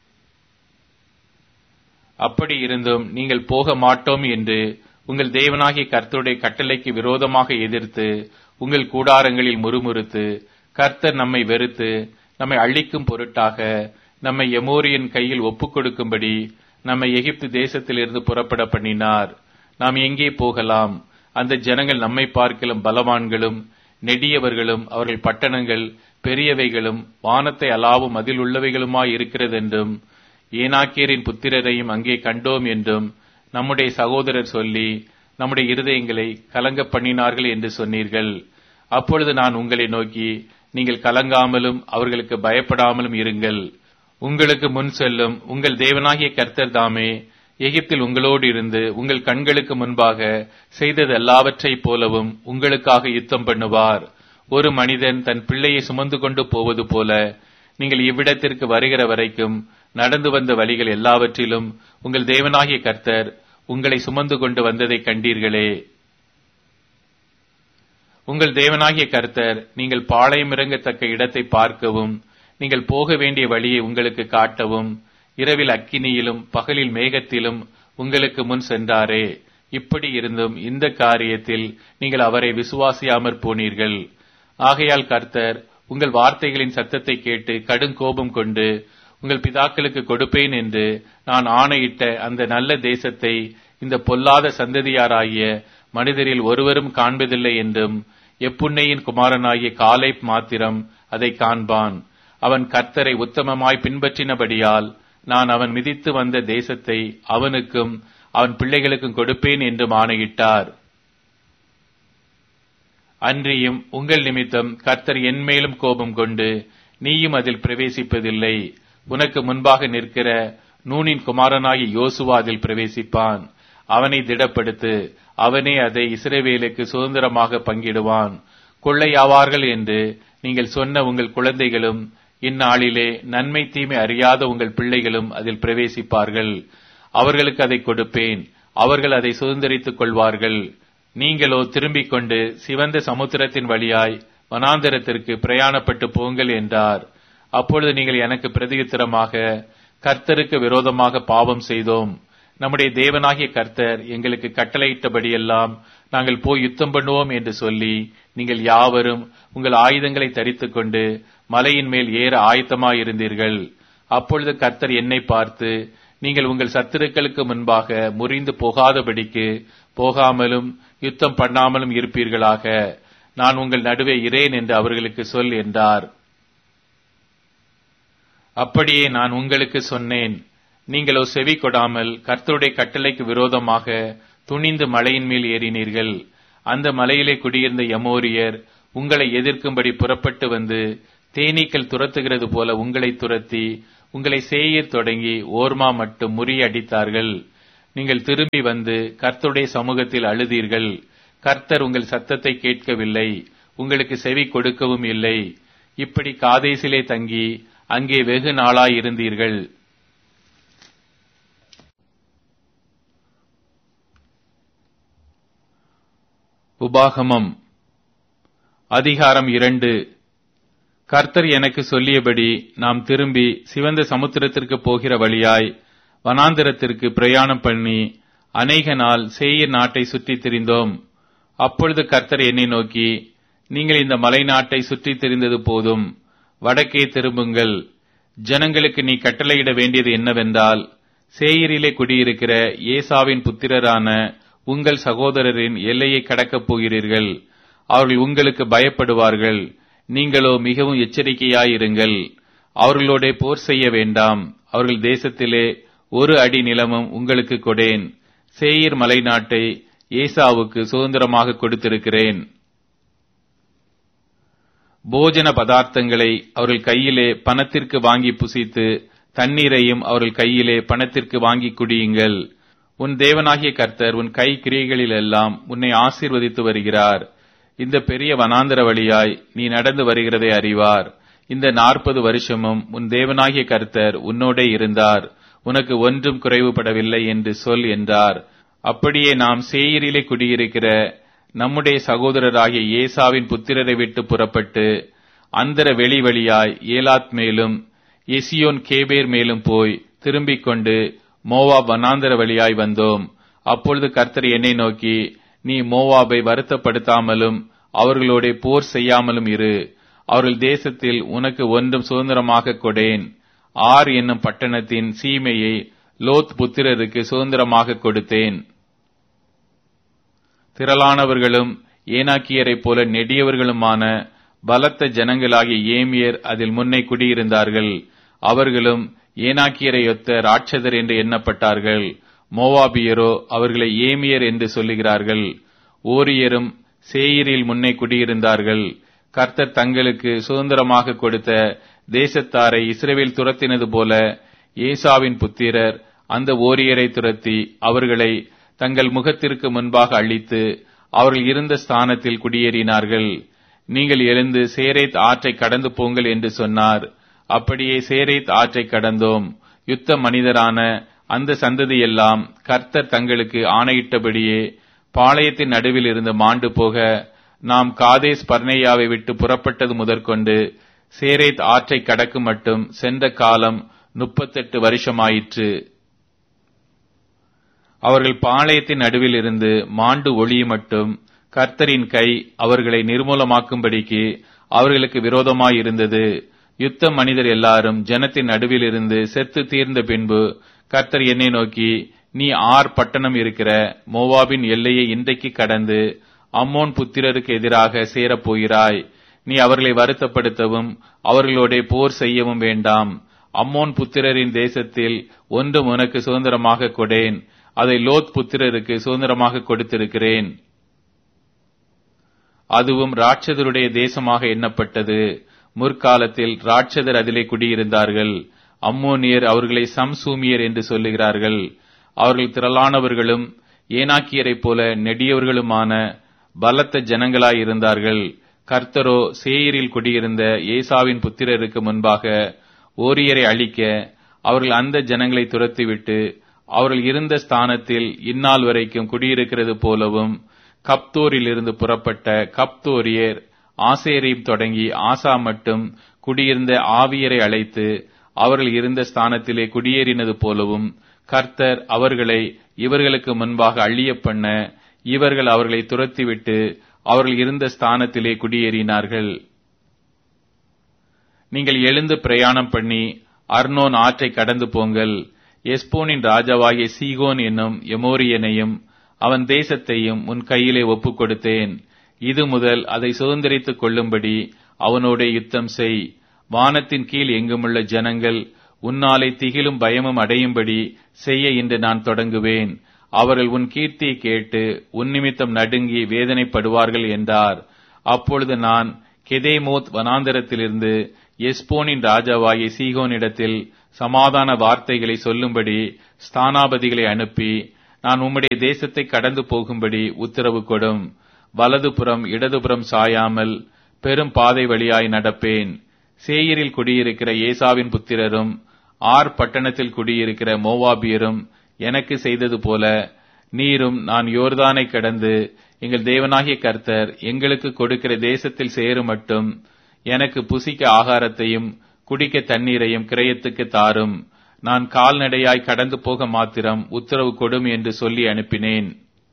அப்படி இருந்தும் நீங்கள் போக மாட்டோம் என்று உங்கள் தேவனாகிய கர்த்தருடைய கட்டளைக்கு விரோதமாக எதிர்த்து உங்கள் கூடாரங்களில் முறுமுறுத்து கர்த்தர் நம்மை வெறுத்து நம்மை அழிக்கும் பொருட்டாக நம்மை எமோரியன் கையில் ஒப்புக் கொடுக்கும்படி நம்மை எகிப்து தேசத்திலிருந்து புறப்பட பண்ணினார் நாம் எங்கே போகலாம் அந்த ஜனங்கள் நம்மை பார்க்கலும் பலவான்களும் நெடியவர்களும் அவர்கள் பட்டணங்கள் பெரியவைகளும் வானத்தை அலாவும் அதில் உள்ளவைகளுமாய் இருக்கிறதென்றும் ஏனாக்கியரின் புத்திரரையும் அங்கே கண்டோம் என்றும் நம்முடைய சகோதரர் சொல்லி நம்முடைய இருதயங்களை கலங்க பண்ணினார்கள் என்று சொன்னீர்கள் அப்பொழுது நான் உங்களை நோக்கி நீங்கள் கலங்காமலும் அவர்களுக்கு பயப்படாமலும் இருங்கள் உங்களுக்கு முன் செல்லும் உங்கள் தேவனாகிய கர்த்தர் தாமே எகிப்தில் உங்களோடு இருந்து உங்கள் கண்களுக்கு முன்பாக செய்தது எல்லாவற்றைப் போலவும் உங்களுக்காக யுத்தம் பண்ணுவார் ஒரு மனிதன் தன் பிள்ளையை சுமந்து கொண்டு போவது போல நீங்கள் இவ்விடத்திற்கு வருகிற வரைக்கும் நடந்து வந்த வழிகள் எல்லாவற்றிலும் உங்கள் தேவனாகிய கர்த்தர் உங்களை சுமந்து கொண்டு வந்ததை கண்டீர்களே உங்கள் தேவனாகிய கர்த்தர் நீங்கள் பாளையம் இறங்கத்தக்க இடத்தை பார்க்கவும் நீங்கள் போக வேண்டிய வழியை உங்களுக்கு காட்டவும் இரவில் அக்கினியிலும் பகலில் மேகத்திலும் உங்களுக்கு முன் சென்றாரே இப்படி இருந்தும் இந்த காரியத்தில் நீங்கள் அவரை விசுவாசியாமற் போனீர்கள் ஆகையால் கர்த்தர் உங்கள் வார்த்தைகளின் சத்தத்தை கேட்டு கடும் கோபம் கொண்டு உங்கள் பிதாக்களுக்கு கொடுப்பேன் என்று நான் ஆணையிட்ட அந்த நல்ல தேசத்தை இந்த பொல்லாத சந்ததியாராகிய மனிதரில் ஒருவரும் காண்பதில்லை என்றும் எப்புண்ணையின் குமாரனாகிய காலை மாத்திரம் அதை காண்பான் அவன் கர்த்தரை உத்தமமாய் பின்பற்றினபடியால் நான் அவன் மிதித்து வந்த தேசத்தை அவனுக்கும் அவன் பிள்ளைகளுக்கும் கொடுப்பேன் என்றும் ஆணையிட்டார் அன்றியும் உங்கள் நிமித்தம் கர்த்தர் என்மேலும் கோபம் கொண்டு நீயும் அதில் பிரவேசிப்பதில்லை உனக்கு முன்பாக நிற்கிற நூனின் குமாரனாகி யோசுவா அதில் பிரவேசிப்பான் அவனை திடப்படுத்து அவனே அதை இஸ்ரேவேலுக்கு சுதந்திரமாக பங்கிடுவான் கொள்ளையாவார்கள் என்று நீங்கள் சொன்ன உங்கள் குழந்தைகளும் இந்நாளிலே நன்மை தீமை அறியாத உங்கள் பிள்ளைகளும் அதில் பிரவேசிப்பார்கள் அவர்களுக்கு அதை கொடுப்பேன் அவர்கள் அதை சுதந்திரித்துக் கொள்வார்கள் நீங்களோ திரும்பிக் கொண்டு சிவந்த சமுத்திரத்தின் வழியாய் வனாந்தரத்திற்கு பிரயாணப்பட்டு போங்கள் என்றார் அப்பொழுது நீங்கள் எனக்கு பிரதியுத்தரமாக கர்த்தருக்கு விரோதமாக பாவம் செய்தோம் நம்முடைய தேவனாகிய கர்த்தர் எங்களுக்கு கட்டளையிட்டபடியெல்லாம் நாங்கள் போய் யுத்தம் பண்ணுவோம் என்று சொல்லி நீங்கள் யாவரும் உங்கள் ஆயுதங்களை தரித்துக் கொண்டு மலையின் மேல் ஏற ஆயத்தமாயிருந்தீர்கள் அப்பொழுது கர்த்தர் என்னை பார்த்து நீங்கள் உங்கள் சத்துருக்களுக்கு முன்பாக முறிந்து போகாதபடிக்கு போகாமலும் யுத்தம் பண்ணாமலும் இருப்பீர்களாக நான் உங்கள் நடுவே இரேன் என்று அவர்களுக்கு சொல் என்றார் அப்படியே நான் உங்களுக்கு சொன்னேன் நீங்களோ செவி கொடாமல் கர்த்தருடைய கட்டளைக்கு விரோதமாக துணிந்து மலையின் மேல் ஏறினீர்கள் அந்த மலையிலே குடியிருந்த யமோரியர் உங்களை எதிர்க்கும்படி புறப்பட்டு வந்து தேனீக்கள் துரத்துகிறது போல உங்களை துரத்தி உங்களை சேயீர் தொடங்கி ஓர்மா மட்டும் முறியடித்தார்கள் நீங்கள் திரும்பி வந்து கர்த்தருடைய சமூகத்தில் அழுதீர்கள் கர்த்தர் உங்கள் சத்தத்தை கேட்கவில்லை உங்களுக்கு செவி கொடுக்கவும் இல்லை இப்படி காதேசிலே தங்கி அங்கே வெகு நாளாய் இருந்தீர்கள் உபாகமம் அதிகாரம் இரண்டு கர்த்தர் எனக்கு சொல்லியபடி நாம் திரும்பி சிவந்த சமுத்திரத்திற்கு போகிற வழியாய் வனாந்திரத்திற்கு பிரயாணம் பண்ணி அநேக நாள் சேயர் நாட்டை சுற்றித் திரிந்தோம் அப்பொழுது கர்த்தர் என்னை நோக்கி நீங்கள் இந்த மலை நாட்டை சுற்றித் திரிந்தது போதும் வடக்கே திரும்புங்கள் ஜனங்களுக்கு நீ கட்டளையிட வேண்டியது என்னவென்றால் சேயரிலே குடியிருக்கிற ஏசாவின் புத்திரரான உங்கள் சகோதரரின் எல்லையை கடக்கப் போகிறீர்கள் அவர்கள் உங்களுக்கு பயப்படுவார்கள் நீங்களோ மிகவும் எச்சரிக்கையாயிருங்கள் அவர்களோட போர் செய்ய வேண்டாம் அவர்கள் தேசத்திலே ஒரு அடி நிலமும் உங்களுக்கு கொடேன் சேயீர் மலை நாட்டை ஏசாவுக்கு சுதந்திரமாக கொடுத்திருக்கிறேன் போஜன பதார்த்தங்களை அவர்கள் கையிலே பணத்திற்கு வாங்கி புசித்து தண்ணீரையும் அவர்கள் கையிலே பணத்திற்கு வாங்கி குடியுங்கள் உன் தேவனாகிய கர்த்தர் உன் கை கிரியைகளிலெல்லாம் உன்னை ஆசீர்வதித்து வருகிறார் இந்த பெரிய வனாந்தர வழியாய் நீ நடந்து வருகிறதை அறிவார் இந்த நாற்பது வருஷமும் உன் தேவனாகிய கர்த்தர் உன்னோடே இருந்தார் உனக்கு ஒன்றும் குறைவுபடவில்லை என்று சொல் என்றார் அப்படியே நாம் சேயரிலே குடியிருக்கிற நம்முடைய சகோதரராகிய ஏசாவின் புத்திரரை விட்டு புறப்பட்டு அந்தர வெளி வழியாய் ஏலாத் மேலும் எசியோன் கேபேர் மேலும் போய் திரும்பிக் கொண்டு மோவாப் வனாந்தர வழியாய் வந்தோம் அப்பொழுது கர்த்தர் என்னை நோக்கி நீ மோவாபை வருத்தப்படுத்தாமலும் அவர்களோட போர் செய்யாமலும் இரு அவர்கள் தேசத்தில் உனக்கு ஒன்றும் சுதந்திரமாக கொடேன் ஆர் என்னும் பட்டணத்தின் சீமையை லோத் புத்திரருக்கு சுதந்திரமாக கொடுத்தேன் திரளானவர்களும் ஏனாக்கியரைப் போல நெடியவர்களுமான பலத்த ஜனங்களாகிய ஏமியர் அதில் முன்னை குடியிருந்தார்கள் அவர்களும் ஏனாக்கியரையொத்த ராட்சதர் என்று எண்ணப்பட்டார்கள் மோவாபியரோ அவர்களை ஏமியர் என்று சொல்லுகிறார்கள் ஓரியரும் சேயிரில் முன்னை குடியிருந்தார்கள் கர்த்தர் தங்களுக்கு சுதந்திரமாக கொடுத்த தேசத்தாரை இஸ்ரேவேல் துரத்தினது போல ஏசாவின் புத்திரர் அந்த ஓரியரை துரத்தி அவர்களை தங்கள் முகத்திற்கு முன்பாக அழித்து அவர்கள் இருந்த ஸ்தானத்தில் குடியேறினார்கள் நீங்கள் எழுந்து சேரேத் ஆற்றை கடந்து போங்கள் என்று சொன்னார் அப்படியே சேரேத் ஆற்றை கடந்தோம் யுத்த மனிதரான அந்த சந்ததியெல்லாம் கர்த்தர் தங்களுக்கு ஆணையிட்டபடியே பாளையத்தின் நடுவில் இருந்து மாண்டு போக நாம் காதேஸ் பர்னேயாவை விட்டு புறப்பட்டது முதற்கொண்டு சேரேத் ஆற்றை கடக்கும் மட்டும் சென்ற காலம் முப்பத்தெட்டு வருஷமாயிற்று அவர்கள் பாளையத்தின் நடுவில் இருந்து மாண்டு ஒளி மட்டும் கர்த்தரின் கை அவர்களை நிர்மூலமாக்கும்படிக்கு அவர்களுக்கு விரோதமாயிருந்தது யுத்த மனிதர் எல்லாரும் ஜனத்தின் நடுவில் இருந்து செத்து தீர்ந்த பின்பு கர்த்தர் என்னை நோக்கி நீ ஆர் பட்டணம் இருக்கிற மோவாபின் எல்லையை இன்றைக்கு கடந்து அம்மோன் புத்திரருக்கு எதிராக சேரப் போகிறாய் நீ அவர்களை வருத்தப்படுத்தவும் அவர்களோட போர் செய்யவும் வேண்டாம் அம்மோன் புத்திரரின் தேசத்தில் ஒன்றும் உனக்கு சுதந்திரமாக கொடேன் அதை லோத் புத்திரருக்கு சுதந்திரமாக கொடுத்திருக்கிறேன் அதுவும் ராட்சதருடைய தேசமாக எண்ணப்பட்டது முற்காலத்தில் ராட்சதர் அதிலே குடியிருந்தார்கள் அம்மோனியர் அவர்களை சம்சூமியர் என்று சொல்லுகிறார்கள் அவர்கள் திரளானவர்களும் ஏனாக்கியரைப் போல நெடியவர்களுமான பலத்த ஜனங்களாயிருந்தார்கள் கர்த்தரோ சேயரில் குடியிருந்த ஏசாவின் புத்திரருக்கு முன்பாக ஓரியரை அழிக்க அவர்கள் அந்த ஜனங்களை துரத்திவிட்டு அவர்கள் இருந்த ஸ்தானத்தில் இந்நாள் வரைக்கும் குடியிருக்கிறது போலவும் கப்தோரில் இருந்து புறப்பட்ட கப்தோரியர் ஆசேரையும் தொடங்கி ஆசா மட்டும் குடியிருந்த ஆவியரை அழைத்து அவர்கள் இருந்த ஸ்தானத்திலே குடியேறினது போலவும் கர்த்தர் அவர்களை இவர்களுக்கு முன்பாக அழிய பண்ண இவர்கள் அவர்களை துரத்திவிட்டு அவர்கள் இருந்த ஸ்தானத்திலே குடியேறினார்கள் நீங்கள் எழுந்து பிரயாணம் பண்ணி அர்னோன் ஆற்றை கடந்து போங்கள் எஸ்போனின் ராஜாவாகிய சீகோன் என்னும் எமோரியனையும் அவன் தேசத்தையும் உன் கையிலே ஒப்புக் கொடுத்தேன் இது முதல் அதை சுதந்திரித்துக் கொள்ளும்படி அவனோட யுத்தம் செய் வானத்தின் கீழ் எங்குமுள்ள ஜனங்கள் உன்னாலே திகிலும் பயமும் அடையும்படி செய்ய இன்று நான் தொடங்குவேன் அவர்கள் உன் கீர்த்தியை கேட்டு உன் நிமித்தம் நடுங்கி வேதனைப்படுவார்கள் என்றார் அப்பொழுது நான் கெதேமோத் வனாந்தரத்திலிருந்து எஸ்போனின் ராஜாவாகிய சீகோனிடத்தில் சமாதான வார்த்தைகளை சொல்லும்படி ஸ்தானாபதிகளை அனுப்பி நான் உம்முடைய தேசத்தை கடந்து போகும்படி உத்தரவு கொடும் வலதுபுறம் இடதுபுறம் சாயாமல் பெரும் பாதை வழியாய் நடப்பேன் சேயரில் குடியிருக்கிற ஏசாவின் புத்திரரும் ஆர் பட்டணத்தில் குடியிருக்கிற மோவாபியரும் எனக்கு செய்தது போல நீரும் நான் யோர்தானை கடந்து எங்கள் தேவனாகிய கர்த்தர் எங்களுக்கு கொடுக்கிற தேசத்தில் சேரும் மட்டும் எனக்கு புசிக்க ஆகாரத்தையும் குடிக்க தண்ணீரையும் கிரயத்துக்கு தாரும் நான் கால்நடையாய் கடந்து போக மாத்திரம் உத்தரவு கொடும் என்று சொல்லி அனுப்பினேன்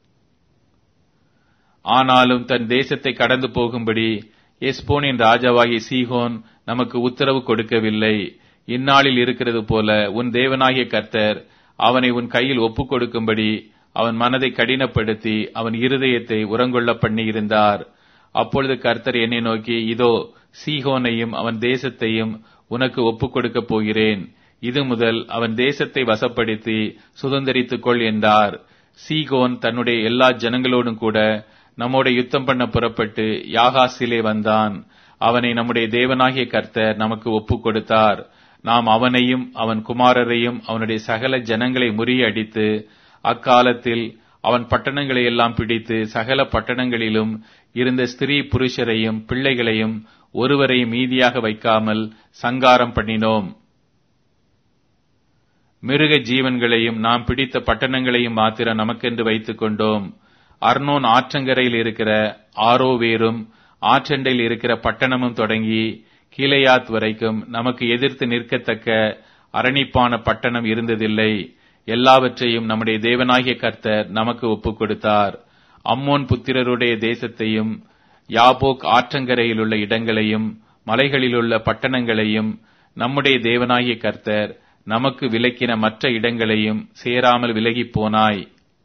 ஆனாலும் தன் தேசத்தை கடந்து போகும்படி எஸ்போனின் ராஜாவாகிய சீகோன் நமக்கு உத்தரவு கொடுக்கவில்லை இந்நாளில் இருக்கிறது போல உன் தேவனாகிய கர்த்தர் அவனை உன் கையில் ஒப்புக் கொடுக்கும்படி அவன் மனதை கடினப்படுத்தி அவன் இருதயத்தை உரங்கொள்ள பண்ணியிருந்தார் அப்பொழுது கர்த்தர் என்னை நோக்கி இதோ சீகோனையும் அவன் தேசத்தையும் உனக்கு ஒப்புக் கொடுக்கப் போகிறேன் இது முதல் அவன் தேசத்தை வசப்படுத்தி சுதந்திரித்துக் கொள் என்றார் சீகோன் தன்னுடைய எல்லா ஜனங்களோடும் கூட நம்மோட யுத்தம் பண்ண புறப்பட்டு யாகாசிலே வந்தான் அவனை நம்முடைய தேவனாகிய கர்த்தர் நமக்கு ஒப்புக் கொடுத்தார் நாம் அவனையும் அவன் குமாரரையும் அவனுடைய சகல ஜனங்களை முறியடித்து அக்காலத்தில் அவன் பட்டணங்களை எல்லாம் பிடித்து சகல பட்டணங்களிலும் இருந்த ஸ்திரீ புருஷரையும் பிள்ளைகளையும் ஒருவரையும் மீதியாக வைக்காமல் சங்காரம் பண்ணினோம் மிருக ஜீவன்களையும் நாம் பிடித்த பட்டணங்களையும் மாத்திரம் நமக்கென்று வைத்துக் கொண்டோம் அர்னோன் ஆற்றங்கரையில் இருக்கிற ஆரோவேரும் ஆற்றண்டையில் இருக்கிற பட்டணமும் தொடங்கி கீழையாத் வரைக்கும் நமக்கு எதிர்த்து நிற்கத்தக்க அரணிப்பான பட்டணம் இருந்ததில்லை எல்லாவற்றையும் நம்முடைய தேவனாகிய கர்த்தர் நமக்கு ஒப்புக் கொடுத்தார் அம்மோன் புத்திரருடைய தேசத்தையும் யாபோக் ஆற்றங்கரையில் உள்ள இடங்களையும் மலைகளிலுள்ள பட்டணங்களையும் நம்முடைய தேவனாகிய கர்த்தர் நமக்கு விலக்கின மற்ற இடங்களையும் சேராமல் விலகிப் போனாய்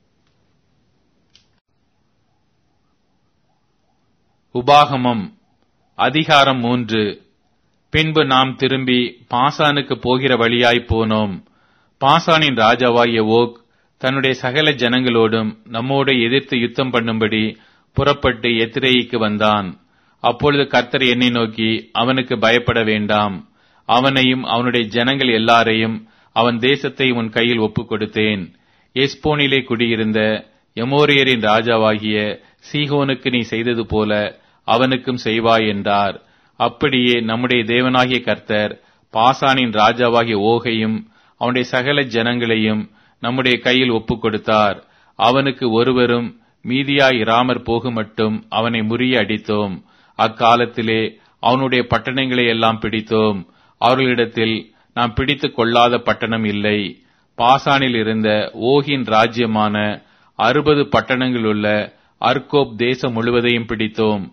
உபாகமம் அதிகாரம் மூன்று பின்பு நாம் திரும்பி பாசானுக்கு போகிற வழியாய் போனோம் பாசானின் ராஜாவாகிய ஓக் தன்னுடைய சகல ஜனங்களோடும் நம்மோடு எதிர்த்து யுத்தம் பண்ணும்படி புறப்பட்டு எத்திரேயிக்கு வந்தான் அப்பொழுது கர்த்தர் என்னை நோக்கி அவனுக்கு பயப்பட வேண்டாம் அவனையும் அவனுடைய ஜனங்கள் எல்லாரையும் அவன் தேசத்தை உன் கையில் ஒப்புக் கொடுத்தேன் எஸ்போனிலே குடியிருந்த எமோரியரின் ராஜாவாகிய சீகோனுக்கு நீ செய்தது போல அவனுக்கும் செய்வாய் என்றார் அப்படியே நம்முடைய தேவனாகிய கர்த்தர் பாசானின் ராஜாவாகிய ஓகையும் அவனுடைய சகல ஜனங்களையும் நம்முடைய கையில் ஒப்புக் கொடுத்தார் அவனுக்கு ஒருவரும் மீதியாய் இராமற் போகுமட்டும் அவனை முறிய அடித்தோம் அக்காலத்திலே அவனுடைய பட்டணங்களை எல்லாம் பிடித்தோம் அவர்களிடத்தில் நாம் பிடித்துக் கொள்ளாத பட்டணம் இல்லை பாசானில் இருந்த ஓகின் ராஜ்யமான அறுபது பட்டணங்களுள்ள அர்கோப் தேசம் முழுவதையும் பிடித்தோம்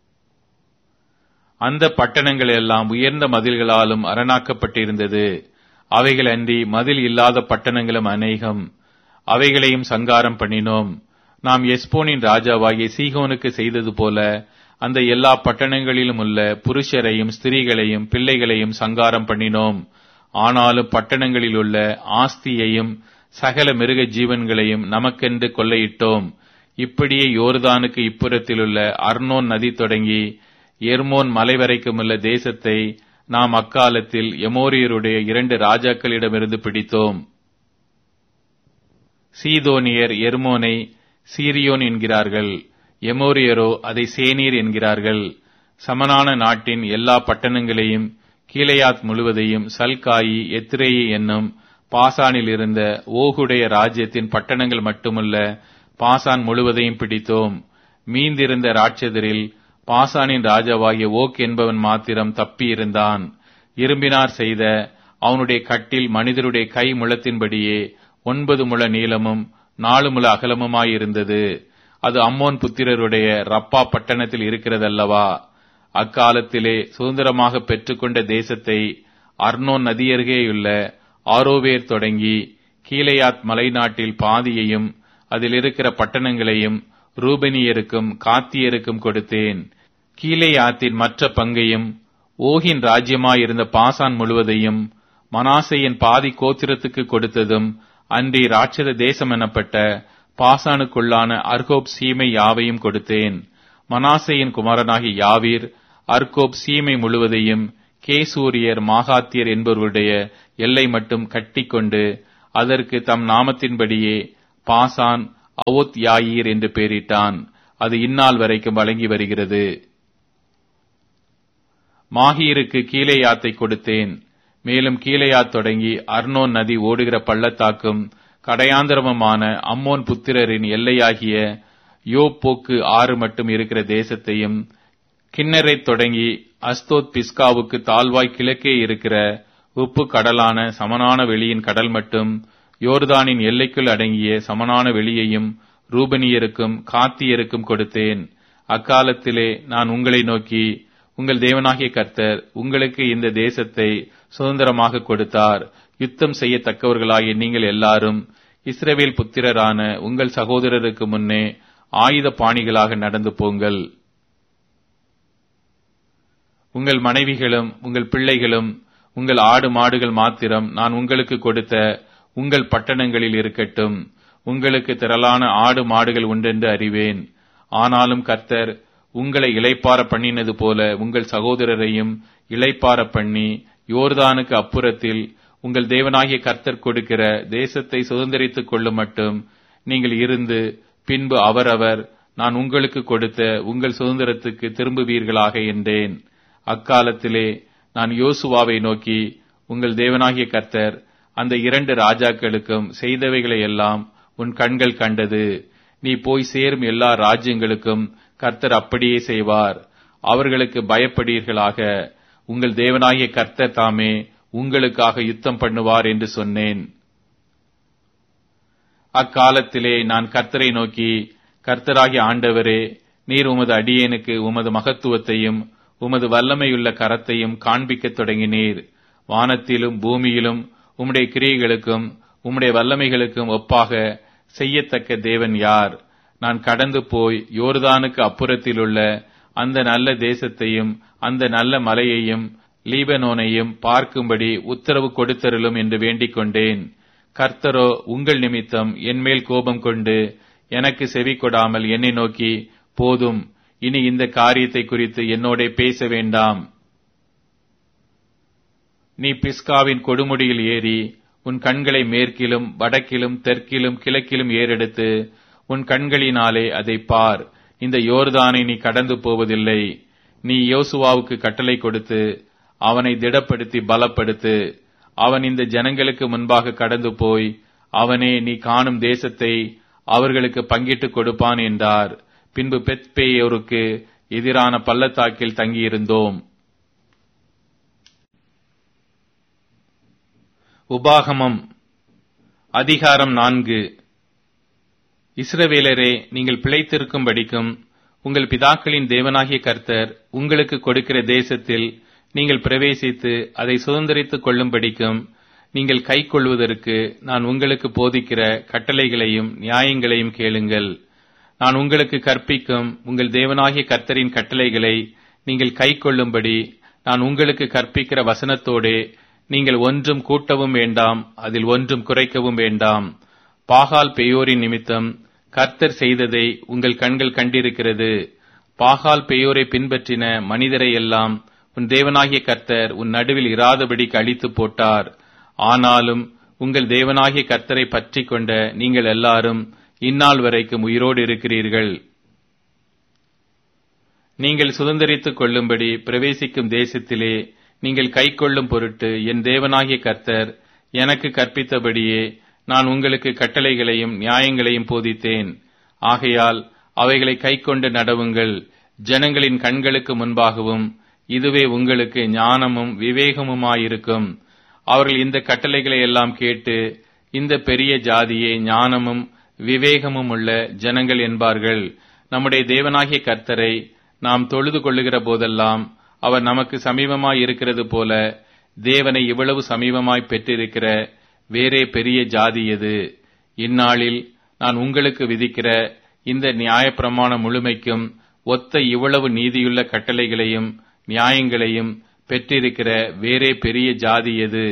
அந்த பட்டணங்கள் எல்லாம் உயர்ந்த மதில்களாலும் அரணாக்கப்பட்டிருந்தது அவைகள் அன்றி மதில் இல்லாத பட்டணங்களும் அநேகம் அவைகளையும் சங்காரம் பண்ணினோம் நாம் எஸ்போனின் ராஜாவாகிய சீகோனுக்கு செய்தது போல அந்த எல்லா பட்டணங்களிலும் உள்ள புருஷரையும் ஸ்திரீகளையும் பிள்ளைகளையும் சங்காரம் பண்ணினோம் ஆனாலும் பட்டணங்களில் உள்ள ஆஸ்தியையும் சகல மிருக ஜீவன்களையும் நமக்கென்று கொள்ளையிட்டோம் இப்படியே யோர்தானுக்கு இப்புறத்திலுள்ள அர்னோன் நதி தொடங்கி எர்மோன் மலை வரைக்குமுள்ள தேசத்தை நாம் அக்காலத்தில் எமோரியருடைய இரண்டு ராஜாக்களிடமிருந்து பிடித்தோம் சீதோனியர் எர்மோனை சீரியோன் என்கிறார்கள் எமோரியரோ அதை சேனீர் என்கிறார்கள் சமனான நாட்டின் எல்லா பட்டணங்களையும் கீழையாத் முழுவதையும் சல்காயி எத்திரேயி என்னும் பாசானில் இருந்த ஓகுடைய ராஜ்யத்தின் பட்டணங்கள் மட்டுமல்ல பாசான் முழுவதையும் பிடித்தோம் மீந்திருந்த ராட்சதரில் பாசானின் ராஜாவாகிய ஓக் என்பவன் மாத்திரம் தப்பியிருந்தான் இரும்பினார் செய்த அவனுடைய கட்டில் மனிதருடைய கை முழத்தின்படியே ஒன்பது முழ நீளமும் நாலு முழ அகலமுமாயிருந்தது அது அம்மோன் புத்திரருடைய ரப்பா பட்டணத்தில் இருக்கிறதல்லவா அக்காலத்திலே சுதந்திரமாக பெற்றுக்கொண்ட தேசத்தை அர்னோன் நதியருகேயுள்ள ஆரோவேர் தொடங்கி கீழையாத் மலைநாட்டில் பாதியையும் அதில் இருக்கிற பட்டணங்களையும் ரூபனியருக்கும் காத்தியருக்கும் கொடுத்தேன் கீழையாத்தின் மற்ற பங்கையும் ஓகின் ராஜ்யமாயிருந்த பாசான் முழுவதையும் மனாசையின் பாதி கோத்திரத்துக்கு கொடுத்ததும் அன்றி ராட்சத தேசம் எனப்பட்ட பாசானுக்குள்ளான அர்கோப் சீமை யாவையும் கொடுத்தேன் மனாசையின் குமாரனாகி யாவீர் அர்கோப் சீமை முழுவதையும் கேசூரியர் மாகாத்தியர் என்பவருடைய எல்லை மட்டும் கட்டிக்கொண்டு அதற்கு தம் நாமத்தின்படியே பாசான் அவோத் யாயீர் என்று பெயரிட்டான் அது இந்நாள் வரைக்கும் வழங்கி வருகிறது மாஹீருக்கு கீழேயாத்தை கொடுத்தேன் மேலும் கீழேயாத் தொடங்கி அர்னோன் நதி ஓடுகிற பள்ளத்தாக்கும் கடையாந்திரமுமான அம்மோன் புத்திரரின் எல்லையாகிய யோப்போக்கு ஆறு மட்டும் இருக்கிற தேசத்தையும் கிண்ணரை தொடங்கி அஸ்தோத் பிஸ்காவுக்கு தாழ்வாய் கிழக்கே இருக்கிற உப்பு கடலான சமனான வெளியின் கடல் மட்டும் யோர்தானின் எல்லைக்குள் அடங்கிய சமனான வெளியையும் ரூபனியருக்கும் காத்தியருக்கும் கொடுத்தேன் அக்காலத்திலே நான் உங்களை நோக்கி உங்கள் தேவனாகிய கர்த்தர் உங்களுக்கு இந்த தேசத்தை சுதந்திரமாக கொடுத்தார் யுத்தம் செய்யத்தக்கவர்களாகிய நீங்கள் எல்லாரும் இஸ்ரவேல் புத்திரரான உங்கள் சகோதரருக்கு முன்னே ஆயுத பாணிகளாக நடந்து போங்கள் உங்கள் மனைவிகளும் உங்கள் பிள்ளைகளும் உங்கள் ஆடு மாடுகள் மாத்திரம் நான் உங்களுக்கு கொடுத்த உங்கள் பட்டணங்களில் இருக்கட்டும் உங்களுக்கு திரளான ஆடு மாடுகள் உண்டென்று அறிவேன் ஆனாலும் கர்த்தர் உங்களை இளைப்பார பண்ணினது போல உங்கள் சகோதரரையும் இளைப்பார பண்ணி யோர்தானுக்கு அப்புறத்தில் உங்கள் தேவனாகிய கர்த்தர் கொடுக்கிற தேசத்தை சுதந்திரித்துக் கொள்ளும் மட்டும் நீங்கள் இருந்து பின்பு அவரவர் நான் உங்களுக்கு கொடுத்த உங்கள் சுதந்திரத்துக்கு திரும்புவீர்களாக என்றேன் அக்காலத்திலே நான் யோசுவாவை நோக்கி உங்கள் தேவனாகிய கர்த்தர் அந்த இரண்டு ராஜாக்களுக்கும் செய்தவைகளை எல்லாம் உன் கண்கள் கண்டது நீ போய் சேரும் எல்லா ராஜ்யங்களுக்கும் கர்த்தர் அப்படியே செய்வார் அவர்களுக்கு பயப்படீர்களாக உங்கள் தேவனாகிய கர்த்தர் தாமே உங்களுக்காக யுத்தம் பண்ணுவார் என்று சொன்னேன் அக்காலத்திலே நான் கர்த்தரை நோக்கி கர்த்தராகிய ஆண்டவரே நீர் உமது அடியேனுக்கு உமது மகத்துவத்தையும் உமது வல்லமையுள்ள கரத்தையும் காண்பிக்கத் தொடங்கினீர் வானத்திலும் பூமியிலும் உம்முடைய கிரியைகளுக்கும் உம்முடைய வல்லமைகளுக்கும் ஒப்பாக செய்யத்தக்க தேவன் யார் நான் கடந்து போய் யோர்தானுக்கு அப்புறத்திலுள்ள அந்த நல்ல தேசத்தையும் அந்த நல்ல மலையையும் லீபனோனையும் பார்க்கும்படி உத்தரவு கொடுத்தருளும் என்று வேண்டிக் கொண்டேன் கர்த்தரோ உங்கள் நிமித்தம் என்மேல் கோபம் கொண்டு எனக்கு செவி கொடாமல் என்னை நோக்கி போதும் இனி இந்த காரியத்தை குறித்து என்னோட பேச வேண்டாம் நீ பிஸ்காவின் கொடுமுடியில் ஏறி உன் கண்களை மேற்கிலும் வடக்கிலும் தெற்கிலும் கிழக்கிலும் ஏறெடுத்து உன் கண்களினாலே அதை பார் இந்த யோர்தானை நீ கடந்து போவதில்லை நீ யோசுவாவுக்கு கட்டளை கொடுத்து அவனை திடப்படுத்தி பலப்படுத்து அவன் இந்த ஜனங்களுக்கு முன்பாக கடந்து போய் அவனே நீ காணும் தேசத்தை அவர்களுக்கு பங்கிட்டுக் கொடுப்பான் என்றார் பின்பு பெத்பேயோருக்கு எதிரான பள்ளத்தாக்கில் தங்கியிருந்தோம் உபாகமம் அதிகாரம் நான்கு இஸ்ரவேலரே நீங்கள் பிழைத்திருக்கும்படிக்கும் உங்கள் பிதாக்களின் தேவனாகிய கர்த்தர் உங்களுக்கு கொடுக்கிற தேசத்தில் நீங்கள் பிரவேசித்து அதை சுதந்திரித்துக் கொள்ளும்படிக்கும் நீங்கள் கை கொள்வதற்கு நான் உங்களுக்கு போதிக்கிற கட்டளைகளையும் நியாயங்களையும் கேளுங்கள் நான் உங்களுக்கு கற்பிக்கும் உங்கள் தேவனாகிய கர்த்தரின் கட்டளைகளை நீங்கள் கை கொள்ளும்படி நான் உங்களுக்கு கற்பிக்கிற வசனத்தோடே நீங்கள் ஒன்றும் கூட்டவும் வேண்டாம் அதில் ஒன்றும் குறைக்கவும் வேண்டாம் பாகால் பெயோரின் நிமித்தம் கர்த்தர் செய்ததை உங்கள் கண்கள் கண்டிருக்கிறது பாகால் பெயோரை பின்பற்றின மனிதரை எல்லாம் உன் தேவனாகிய கர்த்தர் உன் நடுவில் இராதபடி அழித்து போட்டார் ஆனாலும் உங்கள் தேவனாகிய கர்த்தரை பற்றி கொண்ட நீங்கள் எல்லாரும் இந்நாள் வரைக்கும் உயிரோடு இருக்கிறீர்கள் நீங்கள் சுதந்திரித்துக் கொள்ளும்படி பிரவேசிக்கும் தேசத்திலே நீங்கள் கை கொள்ளும் பொருட்டு என் தேவனாகிய கர்த்தர் எனக்கு கற்பித்தபடியே நான் உங்களுக்கு கட்டளைகளையும் நியாயங்களையும் போதித்தேன் ஆகையால் அவைகளை கைக்கொண்டு நடவுங்கள் ஜனங்களின் கண்களுக்கு முன்பாகவும் இதுவே உங்களுக்கு ஞானமும் விவேகமுமாயிருக்கும் அவர்கள் இந்த கட்டளைகளை எல்லாம் கேட்டு இந்த பெரிய ஜாதியே ஞானமும் விவேகமும் உள்ள ஜனங்கள் என்பார்கள் நம்முடைய தேவனாகிய கர்த்தரை நாம் தொழுது கொள்ளுகிற போதெல்லாம் அவர் நமக்கு சமீபமாய் இருக்கிறது போல தேவனை இவ்வளவு சமீபமாய் பெற்றிருக்கிற வேறே பெரிய ஜாதி எது இந்நாளில் நான் உங்களுக்கு விதிக்கிற இந்த நியாயப்பிரமாண முழுமைக்கும் ஒத்த இவ்வளவு நீதியுள்ள கட்டளைகளையும் நியாயங்களையும் பெற்றிருக்கிற வேறே பெரிய ஜாதி எது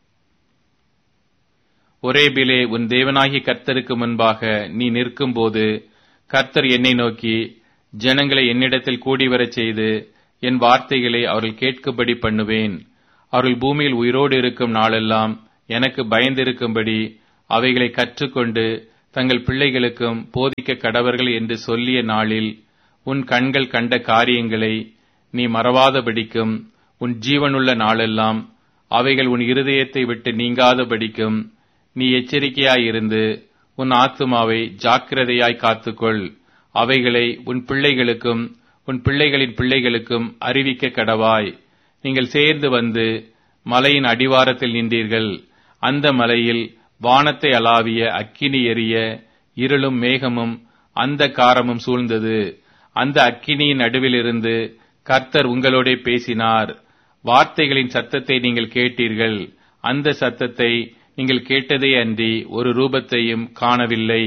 ஒரேபிலே உன் தேவனாகிய கர்த்தருக்கு முன்பாக நீ நிற்கும்போது கர்த்தர் என்னை நோக்கி ஜனங்களை என்னிடத்தில் கூடி வரச் செய்து என் வார்த்தைகளை அவர்கள் கேட்கும்படி பண்ணுவேன் அவர்கள் பூமியில் உயிரோடு இருக்கும் நாளெல்லாம் எனக்கு பயந்திருக்கும்படி அவைகளை கற்றுக்கொண்டு தங்கள் பிள்ளைகளுக்கும் போதிக்க கடவர்கள் என்று சொல்லிய நாளில் உன் கண்கள் கண்ட காரியங்களை நீ மறவாதபடிக்கும் உன் ஜீவனுள்ள நாளெல்லாம் அவைகள் உன் இருதயத்தை விட்டு நீங்காதபடிக்கும் நீ எச்சரிக்கையாயிருந்து உன் ஆத்துமாவை ஜாக்கிரதையாய் காத்துக்கொள் அவைகளை உன் பிள்ளைகளுக்கும் உன் பிள்ளைகளின் பிள்ளைகளுக்கும் அறிவிக்க கடவாய் நீங்கள் சேர்ந்து வந்து மலையின் அடிவாரத்தில் நின்றீர்கள் அந்த மலையில் வானத்தை அளாவிய அக்கினி எரிய இருளும் மேகமும் அந்த காரமும் சூழ்ந்தது அந்த அக்கினியின் நடுவிலிருந்து கர்த்தர் உங்களோட பேசினார் வார்த்தைகளின் சத்தத்தை நீங்கள் கேட்டீர்கள் அந்த சத்தத்தை நீங்கள் கேட்டதே அன்றி ஒரு ரூபத்தையும் காணவில்லை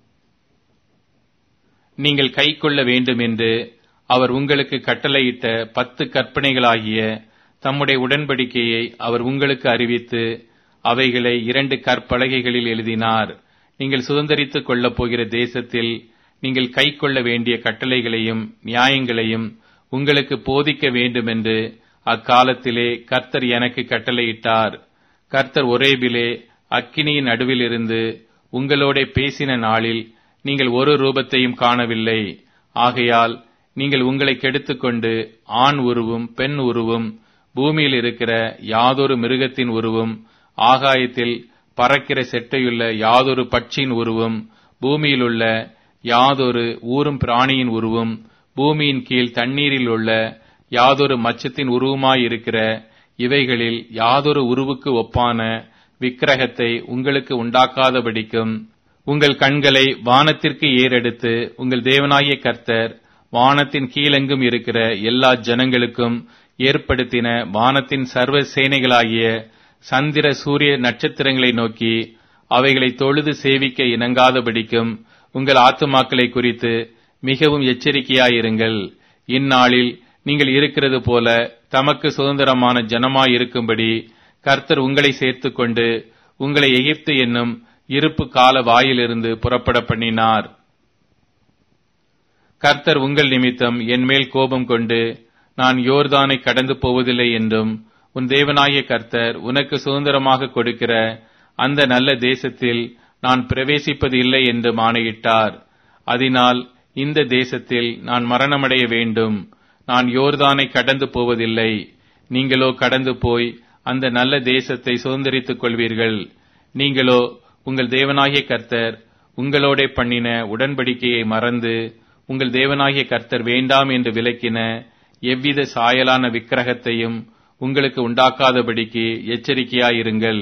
நீங்கள் கை கொள்ள வேண்டும் என்று அவர் உங்களுக்கு கட்டளையிட்ட பத்து கற்பனைகளாகிய தம்முடைய உடன்படிக்கையை அவர் உங்களுக்கு அறிவித்து அவைகளை இரண்டு கற்பலகைகளில் எழுதினார் நீங்கள் சுதந்திரித்துக் கொள்ளப் போகிற தேசத்தில் நீங்கள் கை கொள்ள வேண்டிய கட்டளைகளையும் நியாயங்களையும் உங்களுக்கு போதிக்க வேண்டுமென்று அக்காலத்திலே கர்த்தர் எனக்கு கட்டளையிட்டார் கர்த்தர் ஒரேபிலே அக்கினியின் நடுவிலிருந்து உங்களோட பேசின நாளில் நீங்கள் ஒரு ரூபத்தையும் காணவில்லை ஆகையால் நீங்கள் உங்களை கெடுத்துக்கொண்டு ஆண் உருவும் பெண் உருவும் பூமியில் இருக்கிற யாதொரு மிருகத்தின் உருவும் ஆகாயத்தில் பறக்கிற செட்டையுள்ள யாதொரு பட்சியின் உருவும் பூமியிலுள்ள யாதொரு ஊரும் பிராணியின் உருவும் பூமியின் கீழ் தண்ணீரில் உள்ள யாதொரு மச்சத்தின் உருவமாயிருக்கிற இவைகளில் யாதொரு உருவுக்கு ஒப்பான விக்கிரகத்தை உங்களுக்கு உண்டாக்காதபடிக்கும் உங்கள் கண்களை வானத்திற்கு ஏறெடுத்து உங்கள் தேவனாகிய கர்த்தர் வானத்தின் கீழெங்கும் இருக்கிற எல்லா ஜனங்களுக்கும் ஏற்படுத்தின வானத்தின் சர்வ சேனைகளாகிய சந்திர சூரிய நட்சத்திரங்களை நோக்கி அவைகளை தொழுது சேவிக்க இணங்காதபடிக்கும் உங்கள் ஆத்துமாக்களை குறித்து மிகவும் எச்சரிக்கையாயிருங்கள் இந்நாளில் நீங்கள் இருக்கிறது போல தமக்கு சுதந்திரமான ஜனமாயிருக்கும்படி கர்த்தர் உங்களை சேர்த்துக்கொண்டு உங்களை எகிப்து என்னும் இருப்பு கால வாயிலிருந்து புறப்பட பண்ணினார் கர்த்தர் உங்கள் நிமித்தம் என்மேல் கோபம் கொண்டு நான் யோர்தானை கடந்து போவதில்லை என்றும் உன் தேவனாகிய கர்த்தர் உனக்கு சுதந்திரமாக கொடுக்கிற அந்த நல்ல தேசத்தில் நான் பிரவேசிப்பது இல்லை என்று ஆணையிட்டார் அதனால் இந்த தேசத்தில் நான் மரணமடைய வேண்டும் நான் யோர்தானை கடந்து போவதில்லை நீங்களோ கடந்து போய் அந்த நல்ல தேசத்தை சுதந்திரித்துக் கொள்வீர்கள் நீங்களோ உங்கள் தேவனாகிய கர்த்தர் உங்களோட பண்ணின உடன்படிக்கையை மறந்து உங்கள் தேவனாகிய கர்த்தர் வேண்டாம் என்று விலக்கின எவ்வித சாயலான விக்கிரகத்தையும் உங்களுக்கு உண்டாக்காதபடிக்கு எச்சரிக்கையாயிருங்கள்